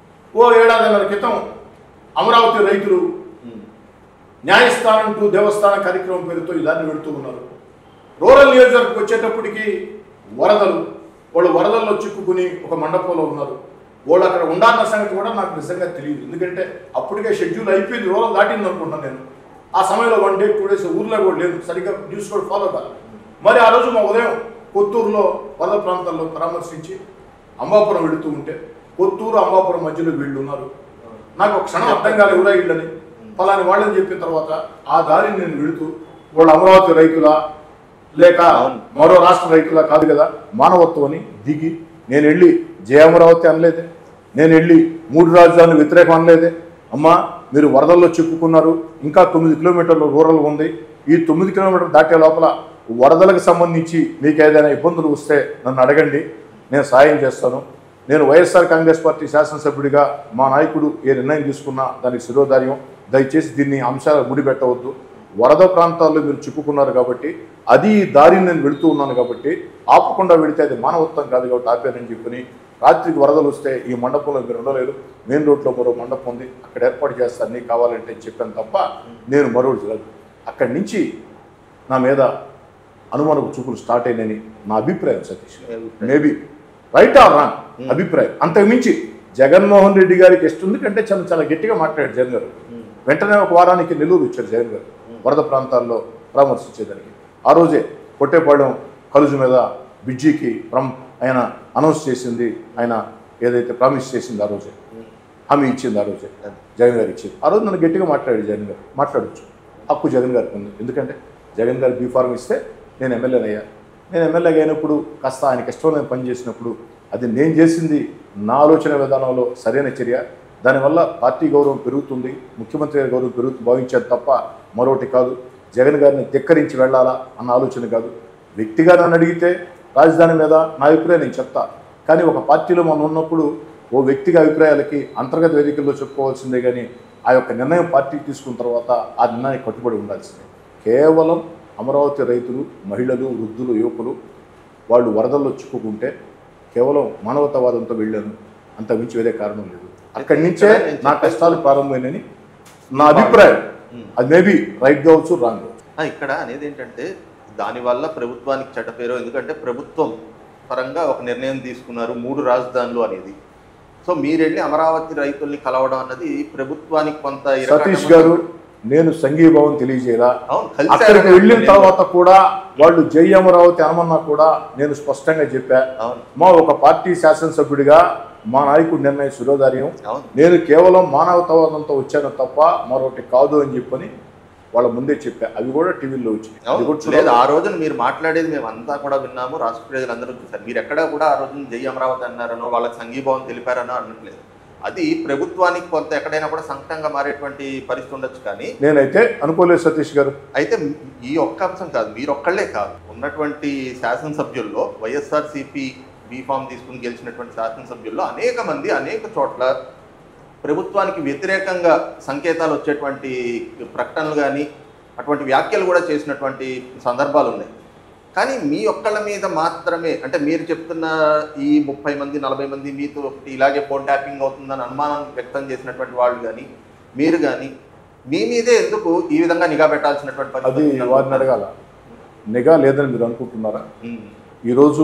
ఓ ఏడాదిన్నర క్రితం అమరావతి రైతులు ఉమ్, న్యాయస్థానం టు దేవస్థాన కార్యక్రమం పేరుతో ఇదాన్ని వెళుతూ ఉన్నారు రూరల్ నియోజకవర్గం వచ్చేటప్పటికి వరదలు వాళ్ళు వరదల్లో చిక్కుకుని ఒక మండపంలో ఉన్నారు వాళ్ళు అక్కడ ఉండాలన్న సంగతి కూడా నాకు నిజంగా తెలియదు ఎందుకంటే అప్పటికే షెడ్యూల్ అయిపోయింది రూరల్ దాటింది అనుకుంటున్నాను నేను ఆ సమయంలో వన్ డే టూ డేస్ ఊర్లో కూడా లేదు సరిగ్గా న్యూస్ కూడా ఫాలో కాదు మరి ఆ రోజు మా ఉదయం కొత్తూరులో వరద ప్రాంతాల్లో పరామర్శించి అంబాపురం వెళుతూ ఉంటే కొత్తూరు అంబాపురం మధ్యలో వీళ్ళు ఉన్నారు నాకు ఒక క్షణం అర్థం కాలే ఊరా ఇళ్ళని ఫలాని వాళ్ళని చెప్పిన తర్వాత ఆ దారిని నేను వెళుతూ వాళ్ళు అమరావతి రైతులా లేక అవును. మరో రాష్ట్ర రైతులా కాదు కదా మానవత్వం అని దిగి నేను వెళ్ళి జయ అమరావతి అనలేదే నేను వెళ్ళి మూడు రాజధానులు వ్యతిరేకం అనలేదే అమ్మా మీరు వరదల్లో చిక్కుకున్నారు ఇంకా తొమ్మిది కిలోమీటర్లు రూరల్ ఉంది ఈ తొమ్మిది కిలోమీటర్లు దాటే లోపల వరదలకు సంబంధించి మీకు ఏదైనా ఇబ్బందులు వస్తే నన్ను అడగండి నేను సాయం చేస్తాను నేను వైఎస్ఆర్ కాంగ్రెస్ పార్టీ శాసనసభ్యుడిగా మా నాయకుడు ఏ నిర్ణయం తీసుకున్నా దానికి శిరోధార్యం దయచేసి దీన్ని అంశాలు ముడిపెట్టవద్దు వరద ప్రాంతాల్లో మీరు చిక్కుకున్నారు కాబట్టి అది ఈ దారిని నేను వెళుతూ ఉన్నాను కాబట్టి ఆపకుండా వెళితే అది మానవత్వం కాదు కాబట్టి ఆపానని చెప్పని రాత్రికి వరదలు వస్తే ఈ మండపంలో మీరు ఉండలేరు మెయిన్ రోడ్లో మరో మండపం ఉంది అక్కడ ఏర్పాటు చేస్తాను నీకు కావాలంటే అని చెప్పాను తప్ప నేను మరో అక్కడి నుంచి నా మీద అనుమానపు చూపులు స్టార్ట్ అయినని నా అభిప్రాయం సతీష్ గారు మేబీ రైట్ ఆర్ రాంగ్ అభిప్రాయం అంతకుమించి జగన్మోహన్ రెడ్డి గారికి ఇస్తుంది కంటే చాలా చాలా గట్టిగా మాట్లాడాడు జగన్ గారు వెంటనే ఒక వారానికి నెల్లూరు వచ్చారు జగన్ గారు వరద ప్రాంతాల్లో పరామర్శించేదానికి ఆ రోజే కొట్టేపాళెం కలుజు మీద బిడ్జీకి ప్రమ్ ఆయన అనౌన్స్ చేసింది ఆయన ఏదైతే ప్రామిస్ చేసింది ఆ రోజే హామీ ఇచ్చింది ఆ రోజే జగన్ గారు ఇచ్చింది ఆ రోజు నన్ను గట్టిగా మాట్లాడాడు జగన్ గారు మాట్లాడొచ్చు హక్కు జగన్ గారికి ఉంది ఎందుకంటే జగన్ గారు బీఫార్మ్ ఇస్తే నేను ఎమ్మెల్యేనయ్యా నేను ఎమ్మెల్యేగా అయినప్పుడు కాస్త ఆయనకి ఇష్టం లేని పని చేసినప్పుడు అది నేను చేసింది నా ఆలోచన విధానంలో సరైన చర్య దానివల్ల పార్టీ గౌరవం పెరుగుతుంది ముఖ్యమంత్రి గారి గౌరవం పెరుగుతుంది భావించేది తప్ప మరొకటి కాదు జగన్ గారిని ధిక్కరించి వెళ్ళాలా అన్న ఆలోచన కాదు వ్యక్తిగా నన్ను అడిగితే రాజధాని మీద నా అభిప్రాయం నేను చెప్తా కానీ ఒక పార్టీలో మనం ఉన్నప్పుడు ఓ వ్యక్తిగా అభిప్రాయాలకి అంతర్గత వేదికల్లో చెప్పుకోవాల్సిందే కానీ ఆ యొక్క నిర్ణయం పార్టీ తీసుకున్న తర్వాత ఆ నిర్ణయానికి కట్టుబడి ఉండాల్సిందే కేవలం అమరావతి రైతులు మహిళలు వృద్ధులు యువకులు వాళ్ళు వరదల్లో చిక్కుకుంటే కేవలం మానవతావాదంతో వెళ్ళాను అంత మించి వేరే కారణం లేదు అక్కడి నుంచే నా కష్టాలు ప్రారంభమైనని నా అభిప్రాయం అది మేబీ రైట్ కావచ్చు రాంగ్ కావచ్చు ఆ, ఇక్కడ అనేది ఏంటంటే దానివల్ల ప్రభుత్వానికి చెడ్డ పేరు ఎందుకంటే ప్రభుత్వం పరంగా ఒక నిర్ణయం తీసుకున్నారు మూడు రాజధానులు అనేది సో మీరెళ్ళి అమరావతి రైతుల్ని కలవడం అన్నది ప్రభుత్వానికి కొంత ఇరకాటం సతీష్ గారు నేను సంఘీభావం తెలియజేయలా అవును అక్కడికి కలిసి వెళ్ళిన తర్వాత కూడా వాళ్ళు జై అమరావతి అనమన్నా కూడా నేను స్పష్టంగా చెప్పా అవును మా ఒక పార్టీ శాసనసభ్యుడిగా మా నాయకుడి నిర్ణయం శిరోధార్యం అవును నేను కేవలం మానవతావాదంతో వచ్చాను తప్ప మరొకటి కాదు అని చెప్పని వాళ్ళ ముందే చెప్పా అవి కూడా టీవీలో వచ్చినాయి అది అవును కూడా లేదు చూడాలి. ఆ రోజున మీరు మాట్లాడేది మేము అంతా కూడా విన్నాము రాష్ట్ర ప్రజలందరూ చూసారు మీరు ఎక్కడ కూడా ఆ రోజున జై అమరావతి అన్నారనో వాళ్ళకి సంఘీభావం తెలిపారనో అనట్లేదు అది ప్రభుత్వానికి కొంత ఎక్కడైనా కూడా సంకటంగా మారేటువంటి పరిస్థితి ఉండొచ్చు కానీ నేనైతే అనుకోలేదు సతీష్ గారు అయితే ఈ ఒక్క అంశం కాదు మీరు ఒక్కళ్ళే కాదు ఉన్నటువంటి శాసనసభ్యుల్లో వైఎస్ఆర్ సిపి బీఫామ్ తీసుకుని గెలిచినటువంటి శాసనసభ్యుల్లో అనేక మంది అనేక చోట్ల ప్రభుత్వానికి వ్యతిరేకంగా సంకేతాలు వచ్చేటువంటి ప్రకటనలు కానీ అటువంటి వ్యాఖ్యలు కూడా చేసినటువంటి సందర్భాలు ఉన్నాయి కానీ మీ ఒక్కళ్ళ మీద మాత్రమే అంటే మీరు చెప్తున్న ఈ ముప్పై మంది నలభై మంది మీతో ఒకటి ఇలాగే ఫోన్ ట్యాపింగ్ అవుతుందని అనుమానం వ్యక్తం చేసినటువంటి వాళ్ళు కానీ మీరు కానీ మీ మీదే ఎందుకు ఈ విధంగా నిఘా పెట్టాల్సినటువంటి అది పరిస్థితి ఉందని వారిని అడగాల నిఘా లేదని మీరు అనుకుంటున్నారా ఉమ్, ఈరోజు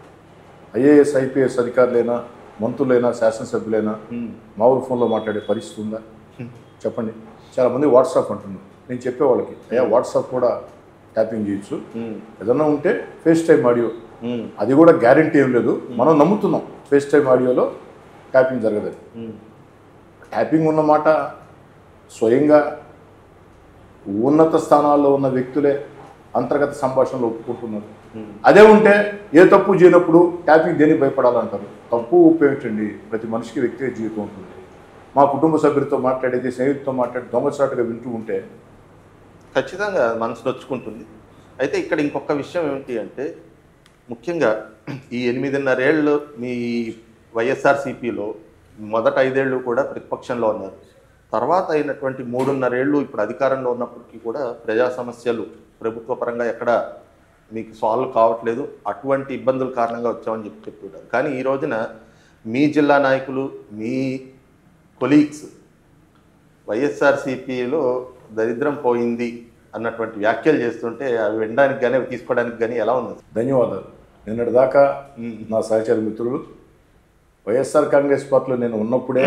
ఐఏఎస్ ఐపీఎస్ అధికారులైనా మంత్రులైనా శాసనసభ్యులైనా ఉమ్, మా ఊరు ఫోన్లో మాట్లాడే పరిస్థితి ఉందా చెప్పండి చాలామంది వాట్సాప్ అంటున్నారు నేను చెప్పే వాళ్ళకి అయ్యా వాట్సాప్ కూడా ట్యాపింగ్ చేయొచ్చు ఉమ్, ఏదన్నా ఉంటే ఫేస్ టైం ఆడియో ఉమ్, అది కూడా గ్యారంటీ ఏం లేదు మనం నమ్ముతున్నాం ఫేస్ టైం ఆడియోలో ట్యాపింగ్ జరగదని ఉమ్, ట్యాపింగ్ ఉన్నమాట స్వయంగా ఉన్నత స్థానాల్లో ఉన్న వ్యక్తులే అంతర్గత సంభాషణలు ఒప్పుకుంటున్నారు ఉమ్. అదే ఉంటే ఏ తప్పు చేయనప్పుడు ట్యాపింగ్ దేనికి భయపడాలంటారు తప్పు ఉపయోగించండి ప్రతి మనిషికి వ్యక్తిగత జీవితం ఉంటుంది మా కుటుంబ సభ్యులతో మాట్లాడేది స్నేహితులతో మాట్లాడి దొంగచాటుగా వింటూ ఉంటే ఖచ్చితంగా మనసు నొచ్చుకుంటుంది అయితే ఇక్కడ ఇంకొక విషయం ఏమిటి అంటే ముఖ్యంగా ఈ ఎనిమిదిన్నరేళ్ళు మీ వైఎస్ఆర్సీపీలో మొదట ఐదేళ్ళు కూడా ప్రతిపక్షంలో ఉన్నారు తర్వాత అయినటువంటి మూడున్నరేళ్ళు ఇప్పుడు అధికారంలో ఉన్నప్పటికీ కూడా ప్రజా సమస్యలు ప్రభుత్వ పరంగా ఎక్కడ మీకు సాల్వ్ కావట్లేదు అటువంటి ఇబ్బందుల కారణంగా వచ్చామని చెప్పి చెప్తుంటారు కానీ ఈ రోజున మీ జిల్లా నాయకులు మీ కొలీగ్స్ వైఎస్ఆర్సీపీలో దరిద్రం పోయింది అన్నటువంటి వ్యాఖ్యలు చేస్తుంటే అవి వినడానికి కానీ అవి తీసుకోవడానికి కానీ ఎలా ఉంది ధన్యవాదాలు నిన్నటి దాకా నా సహచర మిత్రులు వైఎస్ఆర్ కాంగ్రెస్ పార్టీలో నేను ఉన్నప్పుడే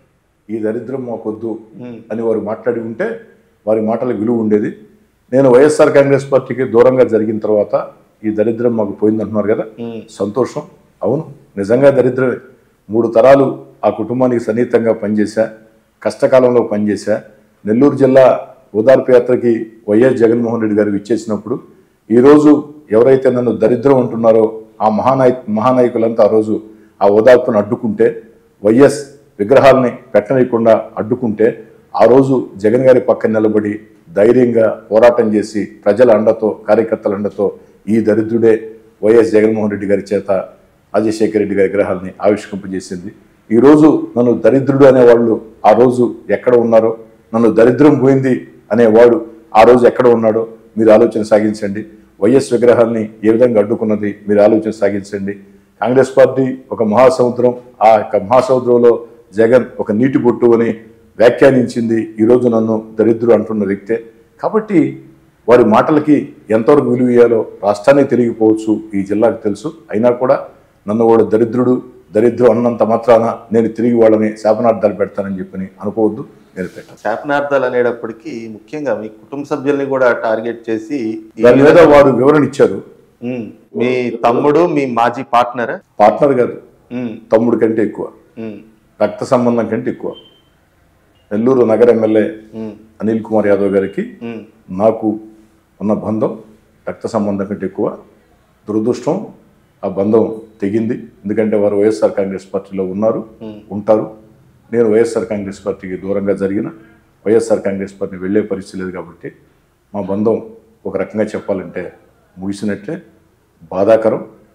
ఈ దరిద్రం మాకొద్దు ఉమ్, అని వారు మాట్లాడి ఉంటే వారి మాటలకు విలువ ఉండేది నేను వైఎస్ఆర్ కాంగ్రెస్ పార్టీకి దూరంగా జరిగిన తర్వాత ఈ దరిద్రం మాకు పోయిందంటున్నారు కదా ఉమ్, సంతోషం అవును నిజంగా దరిద్రమే మూడు తరాలు ఆ కుటుంబానికి సన్నిహితంగా పనిచేశా కష్టకాలంలో పనిచేశా నెల్లూరు జిల్లా ఓదార్పు యాత్రకి వైఎస్ జగన్మోహన్ రెడ్డి గారు ఇచ్చేసినప్పుడు ఈరోజు ఎవరైతే నన్ను దరిద్రం అంటున్నారో ఆ మహానాయ మహానాయకులంతా ఆ రోజు ఆ ఓదార్పును అడ్డుకుంటే వైఎస్ విగ్రహాలని పెట్టనీయకుండా అడ్డుకుంటే ఆ రోజు జగన్ గారి పక్కన నిలబడి ధైర్యంగా పోరాటం చేసి ప్రజల అండతో కార్యకర్తల అండతో ఈ దరిద్రుడే వైఎస్ జగన్మోహన్ రెడ్డి గారి చేత రాజశేఖర రెడ్డి గారి విగ్రహాలని ఆవిష్కరింపజేసింది ఈరోజు నన్ను దరిద్రుడు అనేవాళ్ళు ఆ రోజు ఎక్కడ ఉన్నారో నన్ను దరిద్రం పోయింది అనేవాడు ఆ రోజు ఎక్కడ ఉన్నాడో మీరు ఆలోచన సాగించండి వైఎస్ విగ్రహాల్ని ఏ విధంగా అడ్డుకున్నది మీరు ఆలోచన సాగించండి కాంగ్రెస్ పార్టీ ఒక మహాసముద్రం ఆ యొక్క మహాసముద్రంలో జగన్ ఒక నీటి బొట్టు అని వ్యాఖ్యానించింది ఈరోజు నన్ను దరిద్రుడు అంటున్న వ్యక్తే కాబట్టి వారి మాటలకి ఎంతవరకు విలువ ఇయ్యాలో రాష్ట్రానికి తెలియకపోవచ్చు ఈ జిల్లాకు తెలుసు అయినా కూడా నన్ను వాడు దరిద్రుడు దరిద్రం అన్నంత మాత్రాన నేను తిరిగి వాళ్ళని శాపనార్థాలు పెడతానని చెప్పని అనుకోవద్దు నేను పెట్టాను శాపనార్థాలు అనేటప్పటికీ ముఖ్యంగా మీ కుటుంబ సభ్యుల్ని కూడా టార్గెట్ చేసి ఈ దాని మీద వారు వివరణ ఇచ్చారు ఉమ్, మీ తమ్ముడు మీ మాజీ పార్ట్నర్ పార్ట్నర్ కాదు తమ్ముడు కంటే ఎక్కువ రక్త సంబంధం కంటే ఎక్కువ నెల్లూరు నగర ఎమ్మెల్యే అనిల్ కుమార్ యాదవ్ గారికి నాకు ఉన్న బంధం రక్త సంబంధం కంటే ఎక్కువ దురదృష్టం ఆ బంధం తెగింది ఎందుకంటే వారు వైఎస్ఆర్ కాంగ్రెస్ పార్టీలో ఉన్నారు ఉంటారు నేను వైఎస్ఆర్ కాంగ్రెస్ పార్టీకి దూరంగా జరిగిన వైఎస్ఆర్ కాంగ్రెస్ పార్టీ వెళ్ళే పరిస్థితి లేదు కాబట్టి మా బంధం ఒక రకంగా చెప్పాలంటే ముగిసినట్లే బాధాకరం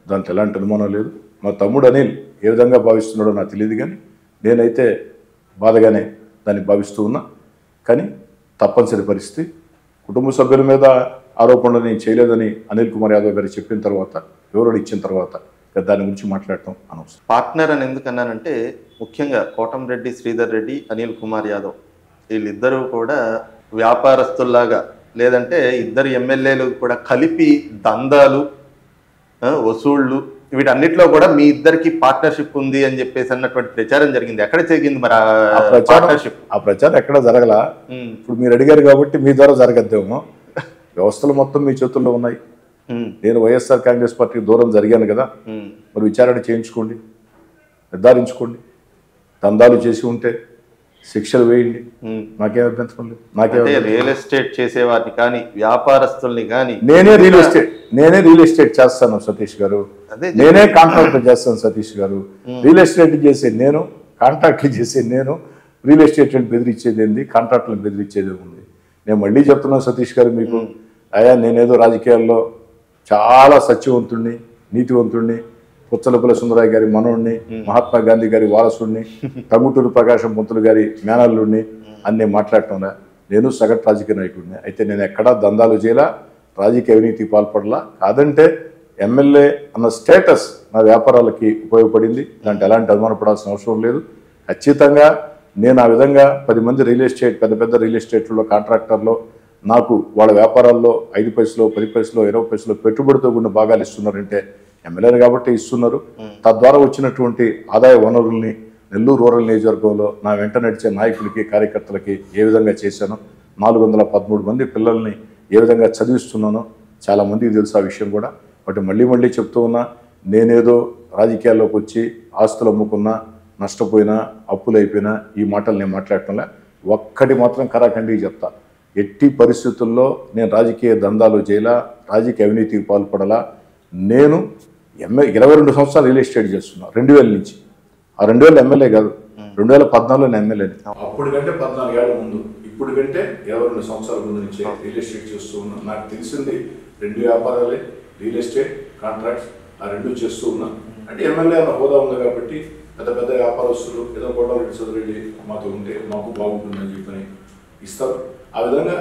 దాంట్లో ఎలాంటి అనుమానం లేదు మా తమ్ముడు అనిల్ ఏ విధంగా భావిస్తున్నాడో నాకు తెలియదు కానీ నేనైతే బాధగానే దాన్ని భావిస్తూ ఉన్నా కానీ తప్పనిసరి పరిస్థితి కుటుంబ సభ్యుల మీద ఆరోపణలు నేను చేయలేదని అనిల్ కుమార్ యాదవ్ గారు చెప్పిన తర్వాత వివరణ ఇచ్చిన తర్వాత ఇక దాని గురించి మాట్లాడటం అనవసరం పార్ట్నర్ అని ఎందుకన్నానంటే ముఖ్యంగా కోటంరెడ్డి శ్రీధర్ రెడ్డి అనిల్ కుమార్ యాదవ్ వీళ్ళిద్దరూ కూడా వ్యాపారస్తుల్లాగా లేదంటే ఇద్దరు ఎమ్మెల్యేలు కూడా కలిపి దందాలు ఆ, వసూళ్లు వీటన్నిటిలో కూడా మీ ఇద్దరికి పార్ట్నర్షిప్ ఉంది అని చెప్పేసి అన్నటువంటి ప్రచారం జరిగింది ఎక్కడ జరిగింది మరి ఆ ప్రచారం పార్ట్నర్షిప్ ఆ ప్రచారం ఎక్కడ జరగలా ఇప్పుడు మీరు అడిగారు కాబట్టి మీ ద్వారా జరగద్దేమో వ్యవస్థలు మొత్తం మీ చేతుల్లో ఉన్నాయి నేను వైఎస్ఆర్ కాంగ్రెస్ పార్టీ దూరం జరిగాను కదా మరి విచారణ చేయించుకోండి నిర్ధారించుకోండి దందాలు చేసి ఉంటే శిక్షలు వేయండి నాకేం అభ్యంతరం లేదు నాకేం అంటే రియల్ ఎస్టేట్ చేసేవారిని కానీ వ్యాపారస్తుల్ని కానీ నేనే రియల్ ఎస్టేట్ నేనే రియల్ ఎస్టేట్ చేస్తాను సతీష్ గారు అదే నేనే కాంట్రాక్ట్ చేస్తాను సతీష్ గారు రియల్ ఎస్టేట్ చేసే నేను కాంట్రాక్ట్లు చేసే నేను రియల్ ఎస్టేట్ బెదిరించేది ఏంది కాంట్రాక్టులను బెదిరించేది ఉంది నేను మళ్ళీ చెప్తున్నాను సతీష్ గారు మీకు అయ్యా నేనేదో రాజకీయాల్లో చాలా సత్యవంతుణ్ణి నీతివంతుణ్ణి పుచ్చలపుల సుందరయ్య గారి మనోడిని మహాత్మా గాంధీ గారి వారసుడిని టంగుటూరు ప్రకాశం పంతులు గారి మేనల్లుడిని అన్నీ మాట్లాడటంలా నేను సగటు రాజకీయ నాయకుడిని అయితే నేను ఎక్కడా దందాలు చేయలా రాజకీయ అవినీతి పాల్పడలా కాదంటే ఎమ్మెల్యే అన్న స్టేటస్ నా వ్యాపారాలకి ఉపయోగపడింది దాంట్లో ఎలాంటి అనుమానపడాల్సిన అవసరం లేదు ఖచ్చితంగా నేను ఆ విధంగా పది మంది రియల్ ఎస్టేట్ పెద్ద పెద్ద రియల్ ఎస్టేట్లో కాంట్రాక్టర్లో నాకు వాళ్ళ వ్యాపారాల్లో ఐదు పైసలు పది పైసలు ఇరవై పైసలు పెట్టుబడితో కూడిన భాగాలు ఇస్తున్నారంటే ఎమ్మెల్యేలు కాబట్టి ఇస్తున్నారు తద్వారా వచ్చినటువంటి ఆదాయ వనరుల్ని నెల్లూరు రూరల్ నియోజకవర్గంలో నా వెంట నడిచే నాయకులకి కార్యకర్తలకి ఏ విధంగా చేశానో నాలుగు వందల పదమూడు మంది పిల్లల్ని ఏ విధంగా చదివిస్తున్నానో చాలా మందికి తెలుసు ఆ విషయం కూడా బట్ మళ్ళీ మళ్ళీ చెప్తూ ఉన్నా నేనేదో రాజకీయాల్లోకి వచ్చి ఆస్తులు అమ్ముకున్నా నష్టపోయినా అప్పులు అయిపోయినా ఈ మాటలు నేను మాట్లాడటంలే ఒక్కటి మాత్రం కరాఖండికి చెప్తా ఎట్టి పరిస్థితుల్లో నేను రాజకీయ దందాలు చేయలా రాజకీయ అవినీతికి పాల్పడలా నేను ఎమ్మె ఇరవై రెండు సంవత్సరాలు రియల్ ఎస్టేట్ చేస్తున్నా రెండు వేల నుంచి ఆ రెండు వేల ఎమ్మెల్యే కాదు రెండు వేల పద్నాలుగులో నేను ఎమ్మెల్యేని అప్పుడు కంటే పద్నాలుగు ఏళ్ళ ముందు ఇప్పుడు కంటే ఇరవై రెండు సంవత్సరాల ముందు నుంచి రియల్ ఎస్టేట్ చేస్తూ ఉన్నా నాకు తెలిసింది రెండు వ్యాపారాలే రియల్ ఎస్టేట్ కాంట్రాక్ట్స్ ఆ రెండు చేస్తూ ఉన్నా అంటే ఎమ్మెల్యే అన్న హోదా ఉంది కాబట్టి పెద్ద పెద్ద వ్యాపారస్తులు ఏదో కోటారెడ్డి చదురెడ్డి మాతో ఉంటే మాకు బాగుంటుందని చెప్పని ఇస్తారు ఆ విధంగా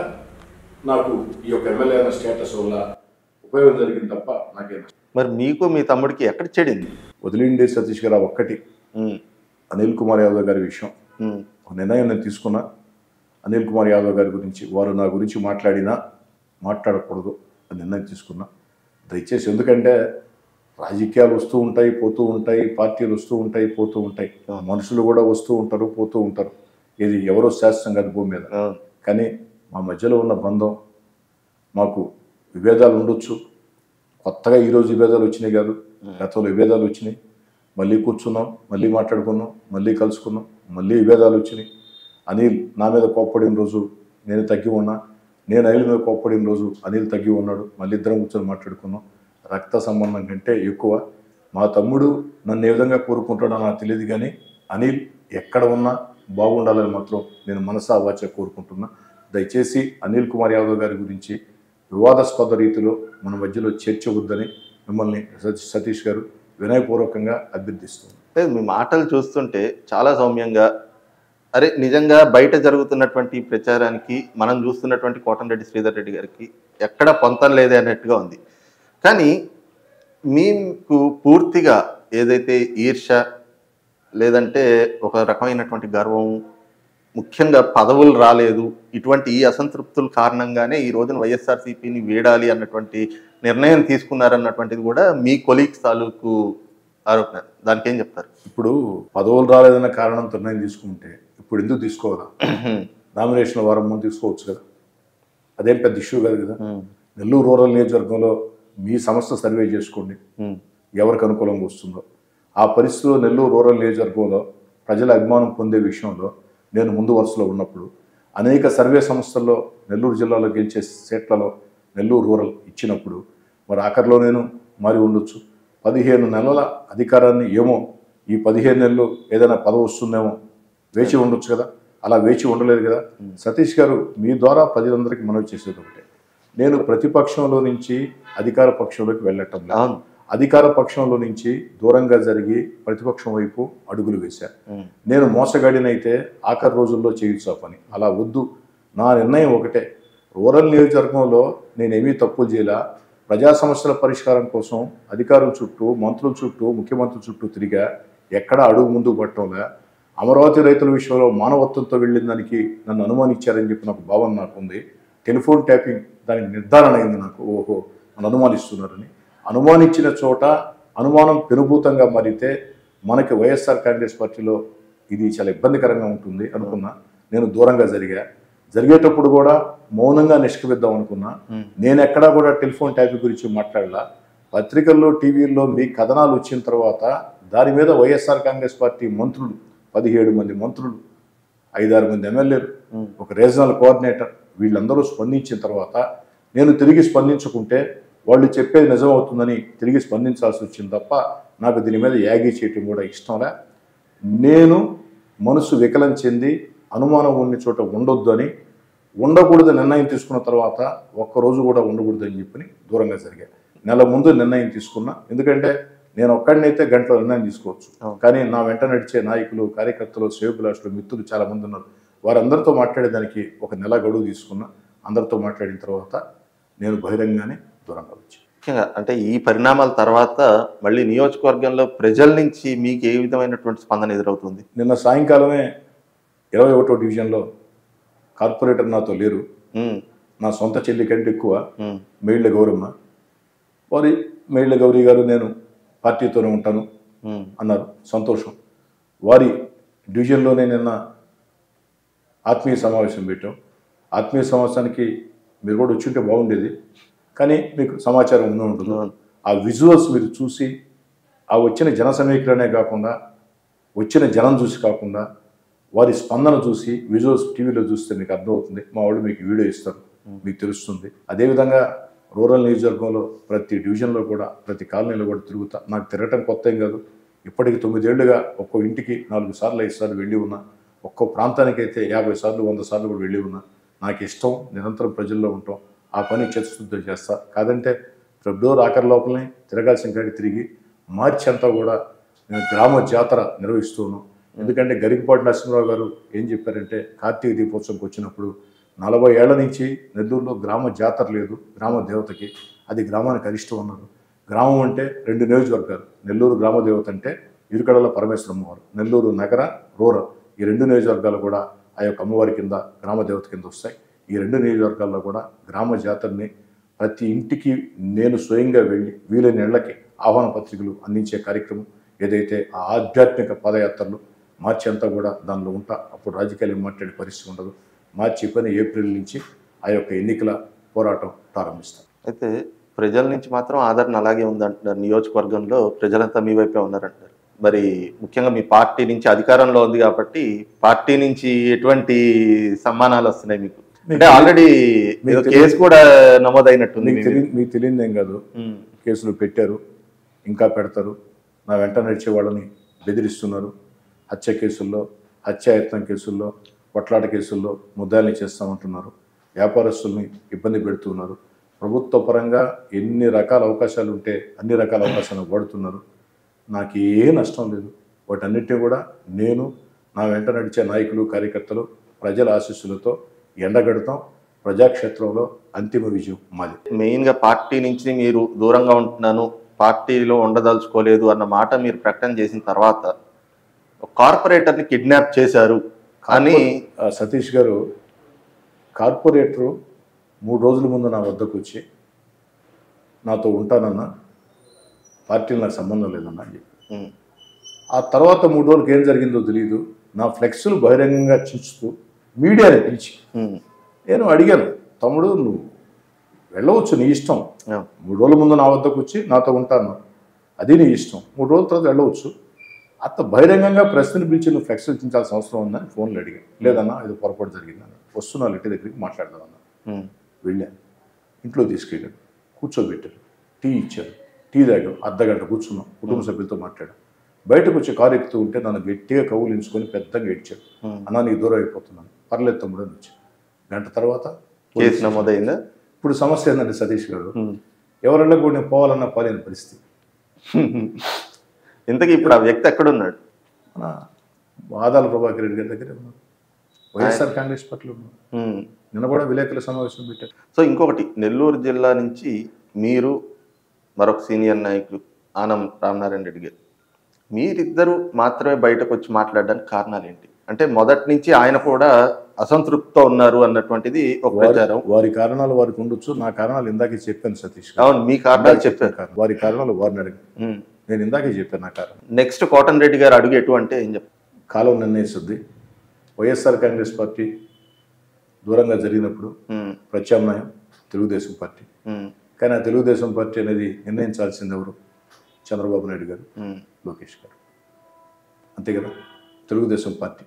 నాకు ఈ యొక్క ఎమ్మెల్యే అన్న స్టేటస్ వల్ల ఉపయోగం జరిగింది తప్ప నాకేం మరి మీకు మీ తమ్ముడికి ఎక్కడ చెడింది వదిలిండే సతీష్ గారు ఆ ఒక్కటి ఉమ్, అనిల్ కుమార్ యాదవ్ గారి విషయం ఉమ్, ఒక నిర్ణయం నేను తీసుకున్నా అనిల్ కుమార్ యాదవ్ గారి గురించి వారు నా గురించి మాట్లాడినా మాట్లాడకూడదు అని నిర్ణయం తీసుకున్నా దయచేసి ఎందుకంటే రాజకీయాలు వస్తూ ఉంటాయి పోతూ ఉంటాయి పార్టీలు వస్తూ ఉంటాయి పోతూ ఉంటాయి మనుషులు కూడా వస్తూ ఉంటారు పోతూ ఉంటారు ఇది ఎవరో శాస్త్రం కాదు భూమి మీద అవును. కానీ మా మధ్యలో ఉన్న బంధం మాకు విభేదాలు ఉండొచ్చు కొత్తగా ఈరోజు విభేదాలు వచ్చినాయి కాదు గతంలో విభేదాలు వచ్చినాయి మళ్ళీ కూర్చున్నాం మళ్ళీ మాట్లాడుకున్నాం మళ్ళీ కలుసుకున్నాం మళ్ళీ విభేదాలు వచ్చినాయి అనిల్ నా మీద కోప్పడిన రోజు నేను తగ్గి ఉన్నా నేను అనిల్ మీద కోప్పడిన రోజు అనిల్ తగ్గి ఉన్నాడు మళ్ళీ ఇద్దరం కూర్చొని మాట్లాడుకున్నాం రక్త సంబంధం కంటే ఎక్కువ మా తమ్ముడు నన్ను ఏ విధంగా కోరుకుంటాడో నాకు తెలియదు కానీ అనిల్ ఎక్కడ ఉన్నా బాగుండాలని మాత్రం నేను మనసా వాచ కోరుకుంటున్నా దయచేసి అనిల్ కుమార్ యాదవ్ గారి గురించి వివాదాస్పద రీతిలో మన మధ్యలో చర్చ వద్దని మిమ్మల్ని సతీ- సతీష్ గారు వినయపూర్వకంగా అభ్యర్థిస్తున్నాను లేదు మీ మాటలు చూస్తుంటే చాలా సౌమ్యంగా అరే నిజంగా బయట జరుగుతున్నటువంటి ఈ ప్రచారానికి మనం చూస్తున్నటువంటి కోటంరెడ్డి శ్రీధర్ రెడ్డి గారికి ఎక్కడ పొంతం లేదే అన్నట్టుగా ఉంది కానీ మీకు పూర్తిగా ఏదైతే ఈర్ష లేదంటే ఒక రకమైనటువంటి గర్వం ముఖ్యంగా పదవులు రాలేదు ఇటువంటి ఈ అసంతృప్తుల కారణంగానే ఈ రోజున వైఎస్ఆర్సీపీని వీడాలి అన్నటువంటి నిర్ణయం తీసుకున్నారన్నటువంటిది కూడా మీ కొలీగ్స్ తాలూకు ఆరోపణ దానికి ఏం చెప్తారు ఇప్పుడు పదవులు రాలేదన్న కారణంతో నిర్ణయం తీసుకుంటే ఇప్పుడు ఎందుకు తీసుకోవాలా నామినేషన్ వారం ముందు తీసుకోవచ్చు కదా అదేం పెద్ద ఇష్యూ కాదు కదా నెల్లూరు రూరల్ నియోజకవర్గంలో మీ సంస్థ సర్వే చేసుకోండి ఉమ్, ఎవరికి అనుకూలంగా వస్తుందో ఆ పరిస్థితిలో నెల్లూరు రూరల్ నియోజకవర్గంలో ప్రజల అభిమానం పొందే విషయంలో నేను ముందు వరుసలో ఉన్నప్పుడు అనేక సర్వే సంస్థల్లో నెల్లూరు జిల్లాలో గెలిచే సీట్లలో నెల్లూరు రూరల్ ఇచ్చినప్పుడు మరి ఆఖరిలో నేను మారి ఉండొచ్చు పదిహేను నెలల అధికారాన్ని ఏమో ఈ పదిహేను నెలలు ఏదైనా పదవి వస్తుందేమో వేచి ఉండొచ్చు కదా అలా వేచి ఉండలేదు కదా సతీష్ గారు మీ ద్వారా ప్రజలందరికీ మనవి చేసేది ఒకటే నేను ప్రతిపక్షంలో నుంచి అధికార పక్షంలోకి వెళ్ళటం లేదు అవును అధికార పక్షంలో నుంచి దూరంగా జరిగి ప్రతిపక్షం వైపు అడుగులు వేశారు ఉమ్, నేను మోసగాడినైతే ఆఖరి రోజుల్లో చేయొచ్చు ఆ పని అలా వద్దు నా నిర్ణయం ఒకటే రూరల్ నియోజకవర్గంలో నేనేమీ తప్పులు చేయలా ప్రజా సమస్యల పరిష్కారం కోసం అధికారుల చుట్టూ మంత్రుల చుట్టూ ముఖ్యమంత్రి చుట్టూ తిరిగా ఎక్కడా అడుగు ముందుకు పట్టడంలా అమరావతి రైతుల విషయంలో మానవత్వంతో వెళ్ళిన దానికి నన్ను అనుమానించారని చెప్పి నాకు భావన నాకు ఉంది టెలిఫోన్ ట్యాపింగ్ దానికి నిర్ధారణ అయింది నాకు ఓహో నన్ను అనుమానిస్తున్నారని అనుమానించిన చోట అనుమానం పెనుభూతంగా మారితే మనకి వైఎస్ఆర్ కాంగ్రెస్ పార్టీలో ఇది చాలా ఇబ్బందికరంగా ఉంటుంది అనుకున్నా నేను దూరంగా జరిగా జరిగేటప్పుడు కూడా మౌనంగా నిష్క్రమిద్దాం అనుకున్నా ఉమ్, నేను ఎక్కడా కూడా టెలిఫోన్ ట్యాపింగ్ గురించి మాట్లాడలా పత్రికల్లో టీవీల్లో మీ కథనాలు వచ్చిన తర్వాత దాని మీద వైఎస్ఆర్ కాంగ్రెస్ పార్టీ మంత్రులు పదిహేడు మంది మంత్రులు ఐదారు మంది ఎమ్మెల్యేలు ఉమ్, ఒక రీజనల్ కోఆర్డినేటర్ వీళ్ళందరూ స్పందించిన తర్వాత నేను తిరిగి స్పందించుకుంటే వాళ్ళు చెప్పేది నిజం అవుతుందని తిరిగి స్పందించాల్సి వచ్చింది తప్ప నాకు దీని మీద యాగి చేయటం కూడా ఇష్టంలే నేను మనసు వికలం చెంది అనుమానం ఉన్న చోట ఉండొద్దు అని ఉండకూడదు నిర్ణయం తీసుకున్న తర్వాత ఒక్కరోజు కూడా ఉండకూడదు అని చెప్పి దూరంగా జరిగాయి నెల ముందు నిర్ణయం తీసుకున్నా ఎందుకంటే నేను ఒక్కడినైతే గంటలో నిర్ణయం తీసుకోవచ్చు అవును. కానీ నా వెంట నడిచే నాయకులు కార్యకర్తలు శ్రేయోభిలాషులు మిత్రులు చాలా మంది ఉన్నారు వారందరితో మాట్లాడేదానికి ఒక నెల గడువు తీసుకున్నా అందరితో మాట్లాడిన తర్వాత నేను బహిరంగానే దూరంగా వచ్చాను ముఖ్యంగా అంటే ఈ పరిణామాల తర్వాత మళ్ళీ నియోజకవర్గంలో ప్రజల నుంచి మీకు ఏ విధమైనటువంటి స్పందన ఎదురవుతుంది నిన్న సాయంకాలమే ఇరవై ఒకటో డివిజన్లో కార్పొరేటర్ నాతో లేరు ఉమ్, నా సొంత చెల్లి కంటే ఎక్కువ ఉమ్, మేళ్ళ గౌరమ్మ వారి మేళ్ళ గౌరీ గారు నేను పార్టీతోనే ఉంటాను ఉమ్, అన్నారు సంతోషం వారి డివిజన్లోనే నిన్న ఆత్మీయ సమావేశం పెట్టాం ఆత్మీయ సమావేశానికి మీరు కూడా వచ్చుంటే బాగుండేది కానీ మీకు సమాచారం ఉండే ఉంటుంది అవును. ఆ విజువల్స్ మీరు చూసి ఆ వచ్చిన జన సమీకరణే కాకుండా వచ్చిన జనం చూసి కాకుండా వారి స్పందన చూసి విజువల్స్ టీవీలో చూస్తే మీకు అర్థమవుతుంది మా వాళ్ళు మీకు వీడియో ఇస్తారు మీకు తెలుస్తుంది అదేవిధంగా రూరల్ నియోజకవర్గంలో ప్రతి డివిజన్లో కూడా ప్రతి కాలనీలో కూడా తిరుగుతా నాకు తిరగటం కొత్త ఏం కాదు ఇప్పటికి తొమ్మిదేళ్లుగా ఒక్కో ఇంటికి నాలుగు సార్లు ఐదు సార్లు వెళ్ళి ఉన్నా ఒక్కో ప్రాంతానికైతే యాభై సార్లు వంద సార్లు కూడా వెళ్ళి ఉన్నా నాకు ఇష్టం నిరంతరం ప్రజల్లో ఉంటాం ఆ పని చిత్తశుద్ధితో చేస్తా కాదంటే ఫిబ్రవరి ఆఖరి లోపలనే తిరగాల్సిన కాడికి తిరిగి మార్చి అంతా కూడా నేను గ్రామ జాతర నిర్వహిస్తున్నాను ఎందుకంటే గరికపాటి నరసింహరావు గారు ఏం చెప్పారంటే కార్తీక దీపోత్సవంకి వచ్చినప్పుడు నలభై ఏళ్ల నుంచి నెల్లూరులో గ్రామ జాతర లేదు గ్రామ దేవతకి అది గ్రామానికి అరిష్టం అన్నారు గ్రామం అంటే రెండు నియోజకవర్గాలు నెల్లూరు గ్రామ దేవత అంటే ఇరుకడల పరమేశ్వర అమ్మవారు నెల్లూరు నగర రూరల్ ఈ రెండు నియోజకవర్గాలు కూడా ఆ యొక్క అమ్మవారి కింద గ్రామ దేవత కింద వస్తాయి ఈ రెండు నియోజకవర్గాల్లో కూడా గ్రామ జాతరని ప్రతి ఇంటికి నేను స్వయంగా వెళ్ళి వీలైన ఇళ్లకి ఆహ్వాన పత్రికలు అందించే కార్యక్రమం ఏదైతే ఆ ఆధ్యాత్మిక పదయాత్రలు మార్చి అంతా కూడా దానిలో ఉంటా అప్పుడు రాజకీయాలు ఏం మాట్లాడే పరిస్థితి ఉండదు మార్చి పని ఏప్రిల్ నుంచి ఆ యొక్క ఎన్నికల పోరాటం ప్రారంభిస్తాం అయితే ప్రజల నుంచి మాత్రం ఆదరణ అలాగే ఉందంటున్నారు నియోజకవర్గంలో ప్రజలంతా మీ వైపే ఉన్నారంటారు మరి ముఖ్యంగా మీ పార్టీ నుంచి అధికారంలో ఉంది కాబట్టి పార్టీ నుంచి ఎటువంటి సమ్మానాలు వస్తున్నాయి మీకు అంటే ఆల్రెడీ మీకు ఏదో తెలియదు. కేసు కూడా నమోదైనట్టుంది మీకు మీ తెలియ మీద. మీకు తెలియదేం కాదు ఉమ్, కేసులు పెట్టారు ఇంకా పెడతారు నా వెంట నడిచే వాళ్ళని బెదిరిస్తున్నారు హత్య కేసుల్లో హత్యాయత్నం కేసుల్లో కొట్లాట కేసుల్లో ముద్దాయిల్ని చేస్తామంటున్నారు వ్యాపారస్తుల్ని ఇబ్బంది పెడుతున్నారు ప్రభుత్వ పరంగా ఎన్ని రకాల అవకాశాలు ఉంటే అన్ని రకాల అవకాశాలు వాడుతున్నారు నాకు ఏ నష్టం లేదు వాటన్నిటిని కూడా నేను నా వెంట నడిచే నాయకులు కార్యకర్తలు ప్రజల ఆశీస్సులతో ఎండగడతాం ప్రజాక్షేత్రంలో అంతిమ విజయం మాది మెయిన్ గా పార్టీ నుంచి మీరు దూరంగా ఉంటున్నాను పార్టీలో ఉండదలుచుకోలేదు అన్న మాట మీరు ప్రకటన చేసిన తర్వాత ఒక కార్పొరేటర్ ని కిడ్నాప్ చేశారు అని ఆ, సతీష్ గారు కార్పొరేటరు మూడు రోజుల ముందు నా వద్దకు వచ్చి నాతో ఉంటానన్నా పార్టీలు నాకు సంబంధం లేదన్నా అని చెప్పి ఉమ్, ఆ తర్వాత మూడు రోజులకి ఏం జరిగిందో తెలియదు నా ఫ్లెక్స్లు బహిరంగంగా చించుతూ మీడియాని పిలిచి ఉమ్, నేను అడిగాను తమ్ముడు నువ్వు వెళ్ళవచ్చు నీ ఇష్టం ఆ, మూడు రోజుల ముందు నా వద్దకు వచ్చి నాతో ఉంటాను అది నీ ఇష్టం మూడు రోజుల తర్వాత వెళ్ళవచ్చు అత్త బహిరంగంగా ప్రశ్నలు పిలిచి నువ్వు ఫ్లెక్స్ ఇచ్చించాల్సిన అవసరం ఉందని ఫోన్లో అడిగాను లేదన్నా ఇది పొరపాటు జరిగిందన్న వస్తున్నాను ఇంటి దగ్గరికి మాట్లాడదామన్నా ఉమ్, వెళ్ళాను ఇంట్లో తీసుకెళ్ళాను కూర్చోబెట్టారు టీ ఇచ్చారు టీ తాగాం అర్ధగంట కూర్చున్నాం కుటుంబ సభ్యులతో మాట్లాడాం బయటకు వచ్చి కారు ఎక్కుతూ ఉంటే నన్ను గట్టిగా కవులించుకొని పెద్దగా ఏడ్చాడు ఉమ్. అన్నా నీకు దూరం అయిపోతున్నాను పర్లేదు తమ్ముడు అని వచ్చి గంట తర్వాత కేసు నమోదైందా ఇప్పుడు సమస్య ఏంటంటే సతీష్ గారు ఉమ్, ఎవరన్నా కూడా నేను పోవాలన్నా పోలేని పరిస్థితి ఇంతకీ ఇప్పుడు ఆ వ్యక్తి ఎక్కడున్నాడు మన వాదాల ప్రభాకర్ రెడ్డి గారి దగ్గర ఉన్నారు వైఎస్ఆర్ కాంగ్రెస్ పార్టీలో ఉన్నారు ఉమ్. నిన్న కూడా విలేకరుల సమావేశం పెట్టారు సో ఇంకొకటి నెల్లూరు జిల్లా నుంచి మీరు మరొక సీనియర్ నాయకులు ఆనం రామనారాయణ రెడ్డి గారు మీరిద్దరూ మాత్రమే బయటకు వచ్చి మాట్లాడడానికి కారణాలు ఏంటి అంటే మొదటి నుంచి ఆయన కూడా అసంతృప్తితో ఉన్నారు అన్నటువంటిది ఒక ప్రచారం వారి- వారి కారణాలు వారికి ఉండొచ్చు నా కారణాలు ఇందాకే చెప్పాను సతీష్ గారు. అవును మీ కారణాలు చెప్పారు కారణం. వారి కారణాలు వారిని అడిగాను ఉమ్. నేను ఇందాకే చెప్పాను నా కారణం నెక్స్ట్ కోటన్ రెడ్డి గారు అడుగు ఎటు అంటే ఏం చెప్తారు కాలం నిర్ణయిస్తుంది వైఎస్ఆర్ కాంగ్రెస్ పార్టీ దూరంగా జరిగినప్పుడు ఉమ్. ప్రత్యామ్నాయం తెలుగుదేశం పార్టీ ఉమ్. కానీ ఆ తెలుగుదేశం పార్టీ అనేది నిర్ణయించాల్సింది ఎవరు చంద్రబాబు నాయుడు గారు ఉమ్. లోకేష్ గారు అంతే కదా తెలుగుదేశం పార్టీ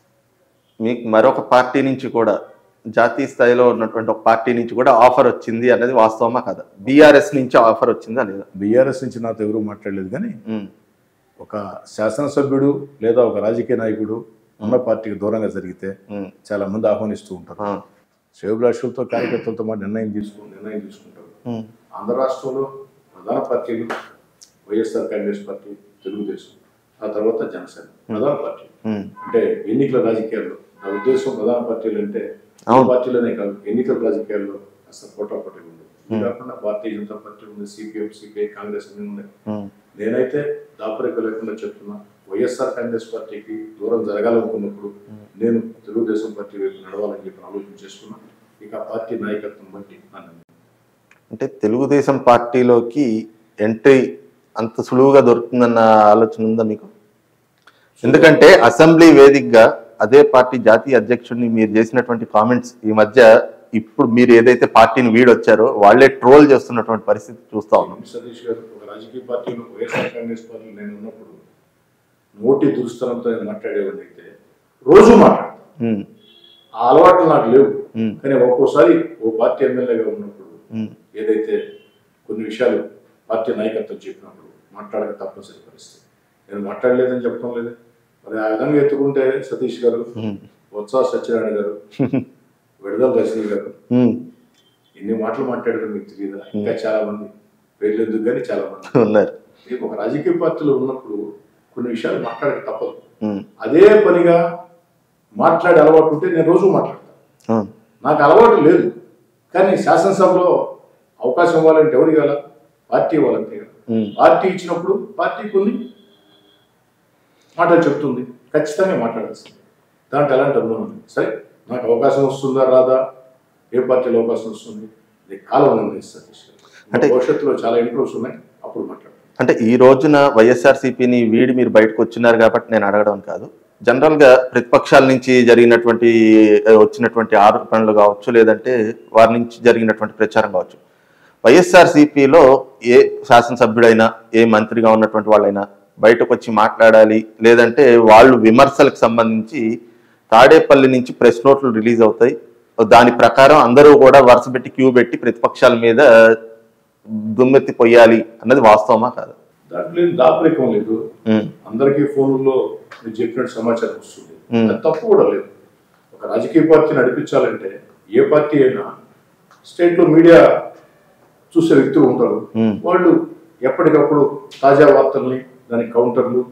మీకు మరొక పార్టీ నుంచి కూడా జాతీయ స్థాయిలో ఉన్నటువంటి ఒక పార్టీ నుంచి కూడా ఆఫర్ వచ్చింది అనేది వాస్తవమా కదా బీఆర్ఎస్ నుంచి ఆఫర్ వచ్చిందా లేదా బీఆర్ఎస్ నుంచి నాతో ఎవరూ మాట్లాడలేదు కానీ ఉమ్. ఒక శాసనసభ్యుడు లేదా ఒక రాజకీయ నాయకుడు ఉన్న పార్టీకి దూరంగా జరిగితే ఉమ్. చాలా మంది ఆహ్వానిస్తూ ఉంటారు ఆ. శ్రేయోభిలాషులతో కార్యకర్తలతో మాట నిర్ణయం తీసుకుని నిర్ణయం తీసుకుంటారు ఉమ్. ఆంధ్ర రాష్ట్రంలో ప్రధాన పార్టీలు వైఎస్ఆర్ కాంగ్రెస్ పార్టీ తెలుగుదేశం ఆ తర్వాత జనసేన ప్రధాన పార్టీ ఉమ్. అంటే ఎన్నికల రాజకీయాల్లో నా ఉద్దేశం ప్రధాన పార్టీలు అంటే అవును. పార్టీలోనే కాదు ఎన్నికల రాజకీయాల్లో అసలు పోటాపోటీ ఉంది ఇది కాకుండా భారతీయ జనతా పార్టీ ఉంది సిపిఎం సిపిఐ కాంగ్రెస్ అన్ని ఉన్నాయి ఉమ్. నేనైతే దాపరిక లేకుండా చెప్తున్నా వైఎస్ఆర్ కాంగ్రెస్ పార్టీకి దూరం జరగాలనుకున్నప్పుడు నేను తెలుగుదేశం పార్టీ వైపు నడవాలని చెప్పి ఆలోచన చేసుకున్నా ఇక ఆ పార్టీ నాయకత్వం బట్టి నన్ను అంటే తెలుగుదేశం పార్టీలోకి ఎంట్రీ అంత సులువుగా దొరుకుతుందన్న ఆలోచన ఉందా మీకు ఎందుకంటే అసెంబ్లీ వేదికగా అదే పార్టీ జాతీయ అధ్యక్షుడిని మీరు చేసినటువంటి కామెంట్స్ ఈ మధ్య ఇప్పుడు మీరు ఏదైతే పార్టీని వీడొచ్చారో వాళ్ళే ట్రోల్ చేస్తున్నటువంటి పరిస్థితి చూస్తా ఉన్నాం సతీష్ గారు ఒక రాజకీయ పార్టీలో వైఎస్ఆర్ కాంగ్రెస్ పార్టీలో నేను ఉన్నప్పుడు నోటి దురుస్తనంతో నేను మాట్లాడేవాడిని అయితే రోజు మాట్లాడతాను ఉమ్. ఆ అలవాట్లు నాకు లేవు ఉమ్. కానీ ఒక్కోసారి ఓ పార్టీ ఎమ్మెల్యేగా ఉన్నప్పుడు ఉమ్. ఏదైతే కొన్ని విషయాలు పార్టీ నాయకత్వం చెప్పినప్పుడు మాట్లాడక తప్పనిసరి పరిస్థితి నేను మాట్లాడలేదని చెప్పడం లేదు మరి ఆ విధంగా ఎత్తుకుంటే సతీష్ గారు ఉమ్. ఉత్సాహ సత్యనారాయణ గారు విడుదల రజనీ గారు ఉమ్. ఎన్ని మాటలు మాట్లాడారో మీకు తెలియదా ఇంకా చాలా మంది పేర్లు ఎందుకు కానీ చాలా మంది ఉన్నారు మీకు ఒక రాజకీయ పార్టీలో ఉన్నప్పుడు కొన్ని విషయాలు మాట్లాడక తప్పదు ఉమ్. అదే పనిగా మాట్లాడే అలవాటు ఉంటే నేను రోజు మాట్లాడతాను అవును. నాకు అలవాటు లేదు కానీ శాసనసభలో అవకాశం ఇవ్వాలంటే ఎవరు ఇవ్వాలా పార్టీ ఇవ్వాలంటే కదా ఉమ్. పార్టీ ఇచ్చినప్పుడు పార్టీ కొన్ని మాటలు చెప్తుంది ఖచ్చితంగా మాట్లాడాల్సింది దాంట్లో ఎలాంటి అనుభవం లేదు సరే నాకు అవకాశం వస్తుందా రాదా ఏ పార్టీలో అవకాశం వస్తుంది ఇది కాలం నిర్ణయిస్తుంది అంటే అంటే- భవిష్యత్తులో చాలా ఇంట్రెస్ట్ ఉన్నాయి అప్పుడు మాట్లాడతాను అంటే ఈ రోజున వైఎస్ఆర్సీపీని వీడి మీరు బయటకు వచ్చినారు కాబట్టి నేను అడగడం కాదు జనరల్ గా ప్రతిపక్షాల నుంచి జరిగినటువంటి ఆ, వచ్చినటువంటి ఆరోపణలు కావచ్చు లేదంటే వారి నుంచి జరిగినటువంటి ప్రచారం కావచ్చు వైఎస్ఆర్సీపీలో ఏ శాసనసభ్యుడైనా ఏ మంత్రిగా ఉన్నటువంటి వాళ్ళైనా బయటకు వచ్చి మాట్లాడాలి లేదంటే వాళ్ళు విమర్శలకు సంబంధించి తాడేపల్లి నుంచి ప్రెస్ నోట్లు రిలీజ్ అవుతాయి దాని ప్రకారం అందరూ కూడా వరుస పెట్టి క్యూ పెట్టి ప్రతిపక్షాల మీద దుమ్మెత్తి పొయ్యాలి అన్నది వాస్తవమా కాదు దాంట్లో ఏం దాపరికం లేదు ఉమ్, అందరికీ ఫోన్లలో మీరు చెప్పినట్టు సమాచారం వస్తుంది మ్మ్. అది తప్పు కూడా లేదు ఒక రాజకీయ పార్టీ నడిపించాలంటే ఏ పార్టీ అయినా స్టేట్లో మీడియా చూసే వ్యక్తులు ఉంటారు మ్మ్. వాళ్ళు ఎప్పటికప్పుడు తాజా వార్తల్ని దానికి కౌంటర్లు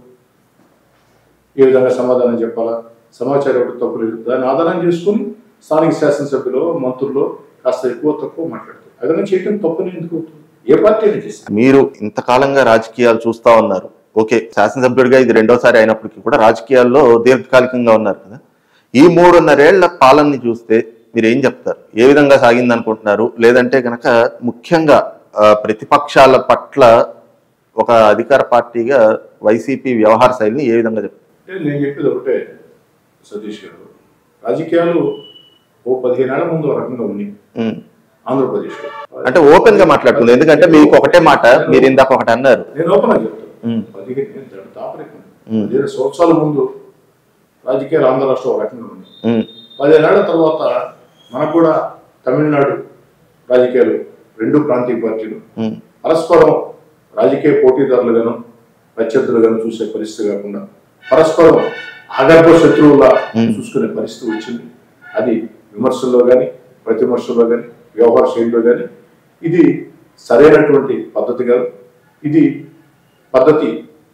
ఏ విధంగా సమాధానం చెప్పాలా సమాచారం ఒకటి తప్పు లేదు దాన్ని ఆధారం చేసుకుని స్థానిక శాసనసభ్యులు మంత్రులు కాస్త ఎక్కువ తక్కువ మాట్లాడతారు అదన్నా చేయటం తప్పుని ఎందుకు అవుతుంది ఏ పార్టీ అయినా చేస్తారు మీరు ఇంతకాలంగా రాజకీయాలు చూస్తా ఉన్నారు ఓకే శాసనసభ్యుడిగా ఇది రెండోసారి అయినప్పటికీ కూడా రాజకీయాల్లో దీర్ఘకాలికంగా ఉన్నారు కదా ఈ మూడున్నరేళ్ల పాలనని చూస్తే మీరు ఏం చెప్తారు ఏ విధంగా సాగింది అనుకుంటున్నారు లేదంటే కనుక ముఖ్యంగా ఆ, ప్రతిపక్షాల పట్ల ఒక అధికార పార్టీగా వైసీపీ వ్యవహార శైలిని ఏ విధంగా చెప్తారు అంటే నేను చెప్పేది ఒకటే సతీష్ గారు రాజకీయాలు ఓ పదిహేనేళ్ల ముందు ఒక రకంగా ఉన్నాయి ఉమ్. ఆంధ్రప్రదేశ్లో అంటే ఓపెన్ గా మాట్లాడుతుంది ఎందుకంటే మీకు ఒకటే మాట మీరు ఇందాక ఒకటి అన్నారు నేను ఓపెన్ గా చెప్తాను ఉమ్. పదిహేను నేను దాని దాపరికం ఉమ్. పదిహేను సంవత్సరాల ముందు రాజకీయాలు ఆంధ్ర రాష్ట్రం ఒక రకంగా ఉన్నాయి ఉమ్. పదిహేనేళ్ల తర్వాత మనకు కూడా తమిళనాడు రాజకీయాలు రెండు ప్రాంతీయ పార్టీలు ఉమ్. పరస్పరం రాజకీయ పోటీదారులుగాను ప్రత్యర్థులుగాను చూసే పరిస్థితి కాకుండా పరస్పరం ఆగర్భ శత్రువులా చూసుకునే పరిస్థితి వచ్చింది అది విమర్శల్లో కానీ ప్రతిమర్శల్లో కానీ వ్యవహార శైలిలో కానీ ఇది సరైనటువంటి పద్ధతి కాదు ఇది పద్ధతి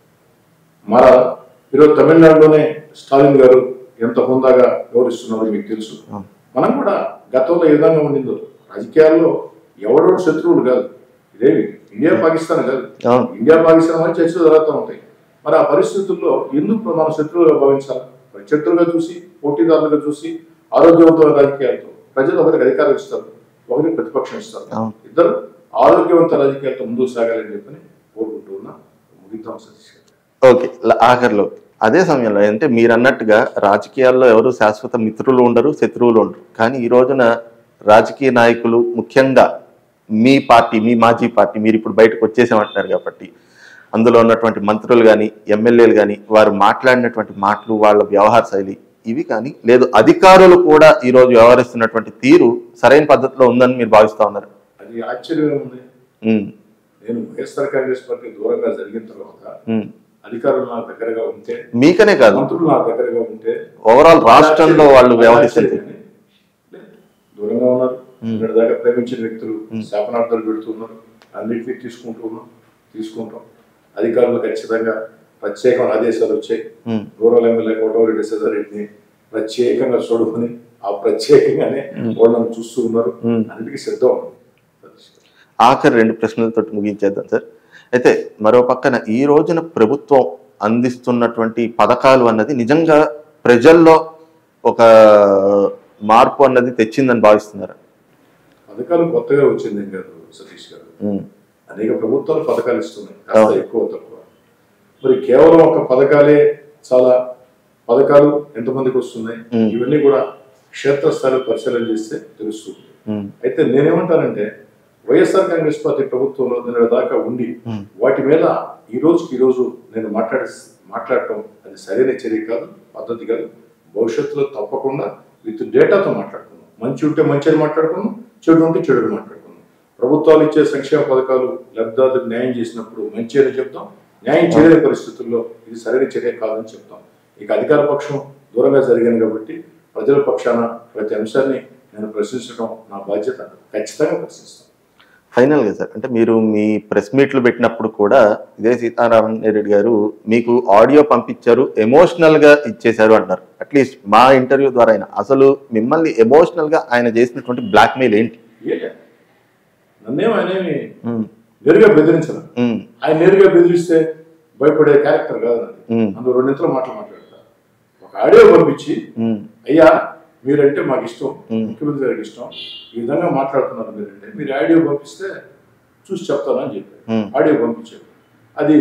మన ఈరోజు తమిళనాడులోనే స్టాలిన్ గారు ఎంత హుందాగా వ్యవహరిస్తున్నారో మీకు తెలుసు అవును. మనం కూడా గతంలో ఏ విధంగా ఉండిందో రాజకీయాల్లో ఎవడో శత్రువులు కాదు ఇదేమి ఇండియా పాకిస్తాన్ కాదు అవును ఇండియా పాకిస్తాన్ మధ్య చర్చలు జరుగుతూ ఉంటాయి మరి ఆ పరిస్థితుల్లో ఎందుకు మనం శత్రువులుగా భావించాలి శత్రువుగా చూసి పోటీదారులుగా చూసి ఆరోగ్యవంతమైన రాజకీయాలతో ప్రజలు ఒకరికి అధికారం ఇస్తారు ఒకరికి ప్రతిపక్షం ఇస్తారు అవును. ఇద్దరు ఆరోగ్యవంత రాజకీయాలతో ముందుకు సాగాలని చెప్పని కోరుకుంటూ ఉన్నా ముగిద్దాం సతీష్ గారు ఓకే ల- ఆఖరిలో అదే సమయంలో అంటే మీరు అన్నట్టుగా రాజకీయాల్లో ఎవరు శాశ్వత మిత్రులు ఉండరు శత్రువులు ఉండరు కానీ ఈ రోజున రాజకీయ నాయకులు ముఖ్యంగా మీ పార్టీ మీ మాజీ పార్టీ మీరు ఇప్పుడు బయటకు వచ్చేసామంటున్నారు కాబట్టి అందులో ఉన్నటువంటి మంత్రులు కానీ ఎమ్మెల్యేలు కానీ వారు మాట్లాడినటువంటి మాటలు వాళ్ళ వ్యవహార శైలి ఇవి కానీ లేదు అధికారులు కూడా ఈ రోజు వ్యవహరిస్తున్నటువంటి తీరు సరైన పద్ధతిలో ఉందని మీరు భావిస్తా ఉన్నారు అది ఆశ్చర్యంగా ఉంది ఉమ్, నేను వైఎస్ఆర్ కాంగ్రెస్ పార్టీ దూరంగా జరిగిన తర్వాత ఉమ్. అధికారులు నా దగ్గరగా ఉంటే మీకనే కాదు మంత్రులు నా దగ్గరగా ఉంటే ఓవరాల్ రాష్ట్రంలో వాళ్ళు వ్యవహరిస్తుంది ఆశ్చర్యం. లేదు. దూరంగా ఉన్నారు ఇక్కడ దాకా ప్రేమించిన వ్యక్తులు శాపనార్థాలు పెడుతున్నారు అన్నింటినీ తీసుకుంటూ ఉన్నాం తీసుకుంటాం అధికారులు ఖచ్చితంగా ప్రత్యేకమైన ఆదేశాలు వచ్చాయి ఉమ్, రూరల్ ఎమ్మెల్యే కోటవరెడ్డి రెడ్డిని ప్రత్యేకంగా చూడుకొని ఆ ప్రత్యేకంగానే వాళ్ళని చూస్తూ ఉన్నారు ఉమ్. అన్నిటికీ సిద్ధం ఉన్నాం. ఆఖరి రెండు ప్రశ్నలతో ముగించేద్దాం సార్ అయితే మరో పక్కన ఈ రోజున ప్రభుత్వం అందిస్తున్నటువంటి పథకాలు అన్నది నిజంగా ప్రజల్లో ఒక మార్పు అన్నది తెచ్చిందని భావిస్తున్నారు పథకాలు కొత్తగా వచ్చింది ఏం కాదు సతీష్ గారు ఉమ్, అనేక ప్రభుత్వాలు పథకాలు ఇస్తున్నాయి కాస్త ఎక్కువ తక్కువ మరి కేవలం ఒక పథకాలే చాలా పథకాలు ఎంతమందికి వస్తున్నాయి మ్మ్. ఇవన్నీ కూడా క్షేత్రస్థాయిలో పరిశీలన చేస్తే తెలుస్తుంది ఉమ్, అయితే నేనేమంటానంటే వైఎస్ఆర్ కాంగ్రెస్ పార్టీ ప్రభుత్వంలో నేను దాకా ఉండి మ్మ్. వాటి మీద ఈ రోజుకి ఈ రోజు నేను మాట్లాడే మాట్లాడటం అది సరైన చర్య కాదు పద్ధతి కాదు భవిష్యత్తులో తప్పకుండా విత్ డేటాతో మాట్లాడుకుందాం మంచి ఉంటే మంచిని మాట్లాడుకుందాం చెడు ఉంటే చెడు మాట్లాడుకుందాం ప్రభుత్వాలు ఇచ్చే సంక్షేమ పథకాలు లబ్ధిదారులకు న్యాయం చేసినప్పుడు మంచి అని చెప్తాం న్యాయం చేయలేని పరిస్థితుల్లో ఇది సరైన చర్య కాదని చెప్తాం ఇక అధికార పక్షం దూరంగా జరిగింది కాబట్టి ప్రజల పక్షాన ప్రతి అంశాన్ని నేను ప్రశ్నించడం నా బాధ్యత ఖచ్చితంగా ప్రశ్నిస్తాను ఫైనల్గా సార్ అంటే మీరు మీ ప్రెస్ మీట్లు పెట్టినప్పుడు కూడా ఇదే సీతారామన్ రెడ్డి గారు మీకు ఆడియో పంపించారు ఎమోషనల్ గా ఇచ్చేశారు అంటారు అట్లీస్ట్ మా ఇంటర్వ్యూ ద్వారా ఆయన అసలు మిమ్మల్ని ఎమోషనల్ గా ఆయన చేసినటువంటి బ్లాక్మెయిల్ ఏంటి ఏ నన్నేం ఆయనేమి ఉమ్, నేరుగా బెదిరించను ఉమ్, ఆయన నేరుగా బెదిరిస్తే భయపడే క్యారెక్టర్ కాదు నాది ఉమ్, అందులో రెండింతలో మాటలు మాట్లాడతా ఒక ఆడియో పంపించి ఉమ్, అయ్యా మీరంటే మాకు ఇష్టం మ్మ్. ముఖ్యమంత్రి గారికి ఇష్టం ఈ విధంగా మాట్లాడుతున్నారు మీరంటే మీరు ఆడియో పంపిస్తే చూసి చెప్తానని చెప్పారు మ్మ్. ఆడియో పంపించారు అది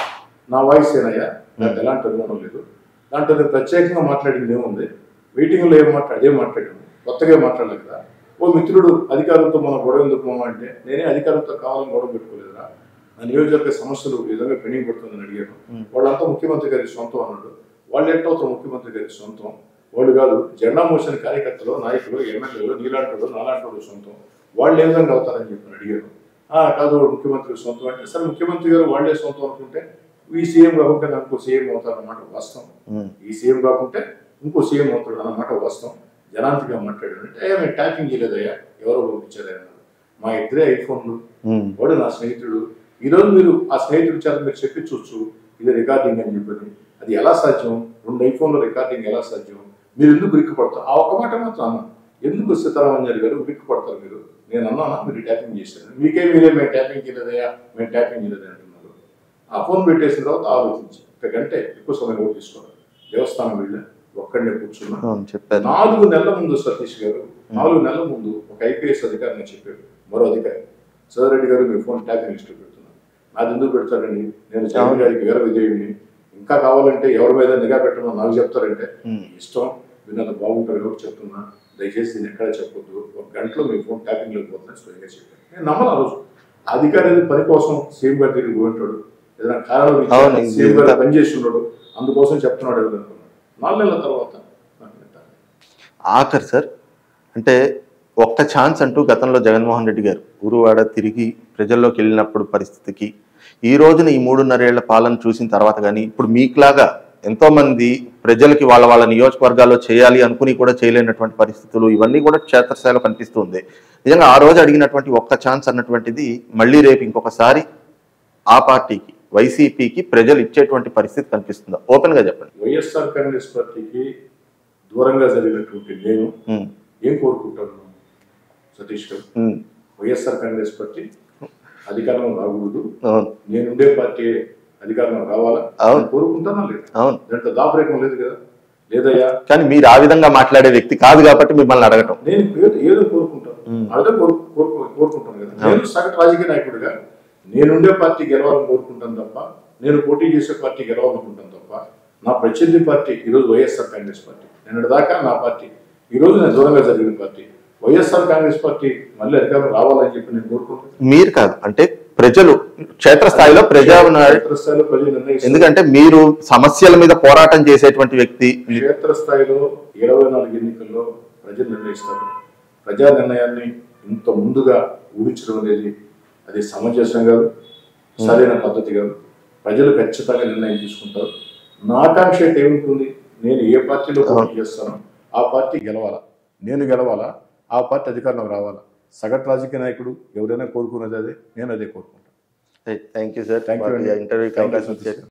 నా వాయిస్ ఏనయ్యా నాకు ఎలాంటి అనుమానం లేదు దాంట్లో నేను ప్రత్యేకంగా మాట్లాడింది ఏముంది వెయిటింగ్లో ఏం మాట్లాడి ఏం మాట్లాడాను కొత్తగా మాట్లాడలేదు కదా ఓ మిత్రుడు అధికారులతో మన గొడవ ఎందుకు మామ అంటే నేనే అధికారులతో కావాలని గొడవ పెట్టుకోలేదురా నా నియోజకవర్గ సమస్యలు ఈ విధంగా పెండింగ్ పడుతుందని అడిగాను మ్మ్. వాళ్ళంతా ముఖ్యమంత్రి గారి సొంతం అన్నాడు వాళ్ళు ఎట్టవుతారు ముఖ్యమంత్రి గారి సొంతం వాళ్ళు కాదు జెండా మోసిన కార్యకర్తలు నాయకులు ఎమ్మెల్యేలు నీలాంటి నాలాంటి వాళ్ళు సొంతం వాళ్ళు ఏ విధంగా అవుతారని చెప్పి అడిగారు ఆ కాదు వాడు ముఖ్యమంత్రి సొంతం అంటే సరే ముఖ్యమంత్రి గారు వాళ్ళే సొంతం అనుకుంటే ఈ సీఎం కాకుంటే ఇంకో సీఎం అవుతారన్నమాట వాస్తవం ఉమ్, ఈ సీఎం కాకుంటే ఇంకో సీఎం అవుతాడు అన్నమాట వాస్తవం జనాంతిగా మాట్లాడాడు అంటే "అయ్యా, మేము ట్యాపింగ్ చేయలేదయ్యా ఎవరో పంపించారు అన్నారు మా ఇద్దరే ఐఫోన్లు ఉమ్, వాడు నా స్నేహితుడు ఈరోజు మీరు ఆ స్నేహితుడి చేత మీరు చెప్పించవచ్చు ఇది రికార్డింగ్ అని చెప్పని అది ఎలా సాధ్యం రెండు ఐఫోన్లో రికార్డింగ్ ఎలా సాధ్యం మీరు ఎందుకు రిక్కుపడతారు ఆ ఒక్క మాట మాత్రం అన్నా ఎందుకు సీతారామన్ గారు రిక్కుపడతారు మీరు నేను అన్నానా మీరు ట్యాపింగ్ చేశారు మీకే మీరే మేము ట్యాపింగ్ చేయలేదయ్యా మేము ట్యాపింగ్ చేయలేదు అంటున్నారు ఆ ఫోన్ పెట్టేసిన తర్వాత ఆలోచించి ఒక గంట ఎక్కువ సమయం కూడా తీసుకోవాలి దేవస్థానం వెళ్ళా ఒక్కడనే కూర్చున్నా అవును చెప్పారు నాలుగు నెలల ముందు సతీష్ గారు నాలుగు నెలల ముందు ఒక ఐపీఎస్ అధికారి నాకు చెప్పాడు మరో అధికారి సోదరెడ్డి గారు మీ ఫోన్ ట్యాపింగ్ లిస్ట్ పెడుతున్నాను నాది ఎందుకు పెడతారండి నేను జగన్ గారికి వీర విజయుడిని ఇంకా కావాలంటే ఎవరి మీద నిఘా పెట్టమో నాకు చెప్తారంటే ఉమ్, మీ ఇష్టం మీరు అంత బాగుంటారు ఎవరు చెప్తున్నా దయచేసి దీన్ని ఎక్కడ చెప్పొద్దు ఒక గంటలో మీ ఫోన్ ట్యాపింగ్ వెళ్ళిపోతుందని స్వయంగా చెప్పాను నేను నమ్మను ఆ రోజు ఆ అధికారి ఏదో పని కోసం సీఎం గారి దగ్గరికి పోయి ఉంటాడు ఏదైనా కారణం ఇచ్చి అవును, ఇది సీఎం గారు ఇంత- పని చేసి ఉన్నాడు అందుకోసం చెప్తున్నాడు ఎవరు అనుకున్నాడు నాలుగు నెలల తర్వాత నాకు వింటాను ఆఖరి సార్ అంటే ఒక్క ఛాన్స్ అంటూ గతంలో జగన్మోహన్ రెడ్డి గారు ఊరువాడ తిరిగి ప్రజల్లోకి వెళ్ళినప్పుడు పరిస్థితికి ఈ రోజున ఈ మూడున్నరేళ్ల పాలన చూసిన తర్వాత కానీ ఇప్పుడు మీకులాగా ఎంతో మంది ప్రజలకి వాళ్ళ వాళ్ళ నియోజకవర్గాల్లో చేయాలి అనుకుని కూడా చేయలేనటువంటి పరిస్థితులు ఇవన్నీ కూడా క్షేత్రస్థాయిలో కనిపిస్తుంది నిజంగా ఆ రోజు అడిగినటువంటి ఒక్క ఛాన్స్ అన్నటువంటిది మళ్ళీ రేపు ఇంకొకసారి ఆ పార్టీకి వైసీపీకి ప్రజలు ఇచ్చేటువంటి పరిస్థితి కనిపిస్తుందా ఓపెన్ గా చెప్పండి వైఎస్ఆర్ కాంగ్రెస్ పార్టీకి దూరంగా జరిగినటువంటి నేను ఉమ్, ఏం కోరుకుంటాను సతీష్ గారు ఉమ్, వైఎస్ఆర్ కాంగ్రెస్ పార్టీ అధికారం రాకూడదు అవును నేనుండే పార్టీ అధికారం రావాలా అవును. నేను కోరుకుంటానా లేదు అవును దాంట్లో దాపరేకం లేదు కదా లేదయ్యా కానీ మీరు ఆ విధంగా మాట్లాడే వ్యక్తి కాదు కాబట్టి మిమ్మల్ని అడగటం నేను ఏదో- ఏదో కోరుకుంటాను మ్మ్. అదే కోరు- కోరుకు- కోరుకుంటాను కదా నేను సగటు రాజకీయ నాయకుడిగా నేనుండే పార్టీ గెలవాలని కోరుకుంటాను తప్ప నేను పోటీ చేసే పార్టీ గెలవాలనుకుంటాను తప్ప నా ప్రత్యర్థి పార్టీ ఈరోజు వైఎస్ఆర్ కాంగ్రెస్ పార్టీ నిన్నటి దాకా నా పార్టీ ఈరోజు నేను దూరంగా జరిగిన పార్టీ వైఎస్ఆర్ కాంగ్రెస్ పార్టీ మళ్ళీ అధికారం రావాలని చెప్పి నేను కోరుకుంటున్నాను మీరు కాదు అంటే ప్రజలు క్షేత్రస్థాయిలో ప్రజా క్షేత్రస్థాయిలో ప్రజలు నిర్ణయిస్తారు ఎందుకంటే మీరు సమస్యల మీద పోరాటం చేసేటువంటి వ్యక్తి క్షేత్రస్థాయిలో ఇరవై నాలుగు ఎన్నికల్లో ప్రజలు నిర్ణయిస్తారు ప్రజా నిర్ణయాన్ని ఇంత ముందుగా ఊహించడం అనేది అది సమంజసం కాదు సరైన పద్ధతి కాదు ప్రజలు ఖచ్చితంగా నిర్ణయం తీసుకుంటారు నా ఆకాంక్ష అయితే ఏముంటుంది నేను ఏ పార్టీలో పోటీ చేస్తానో ఆ పార్టీ గెలవాలా నేను గెలవాలా ఆ పార్టీ అధికారంలో రావాలా సగటు రాజకీయ నాయకుడు ఎవరైనా కోరుకునేది అదే నేను అదే కోరుకుంటాను thank you sir Thank you అండి. ఇంటర్వ్యూకి Thank you, అవకాశం సతీష్ ఇచ్చారు గారు.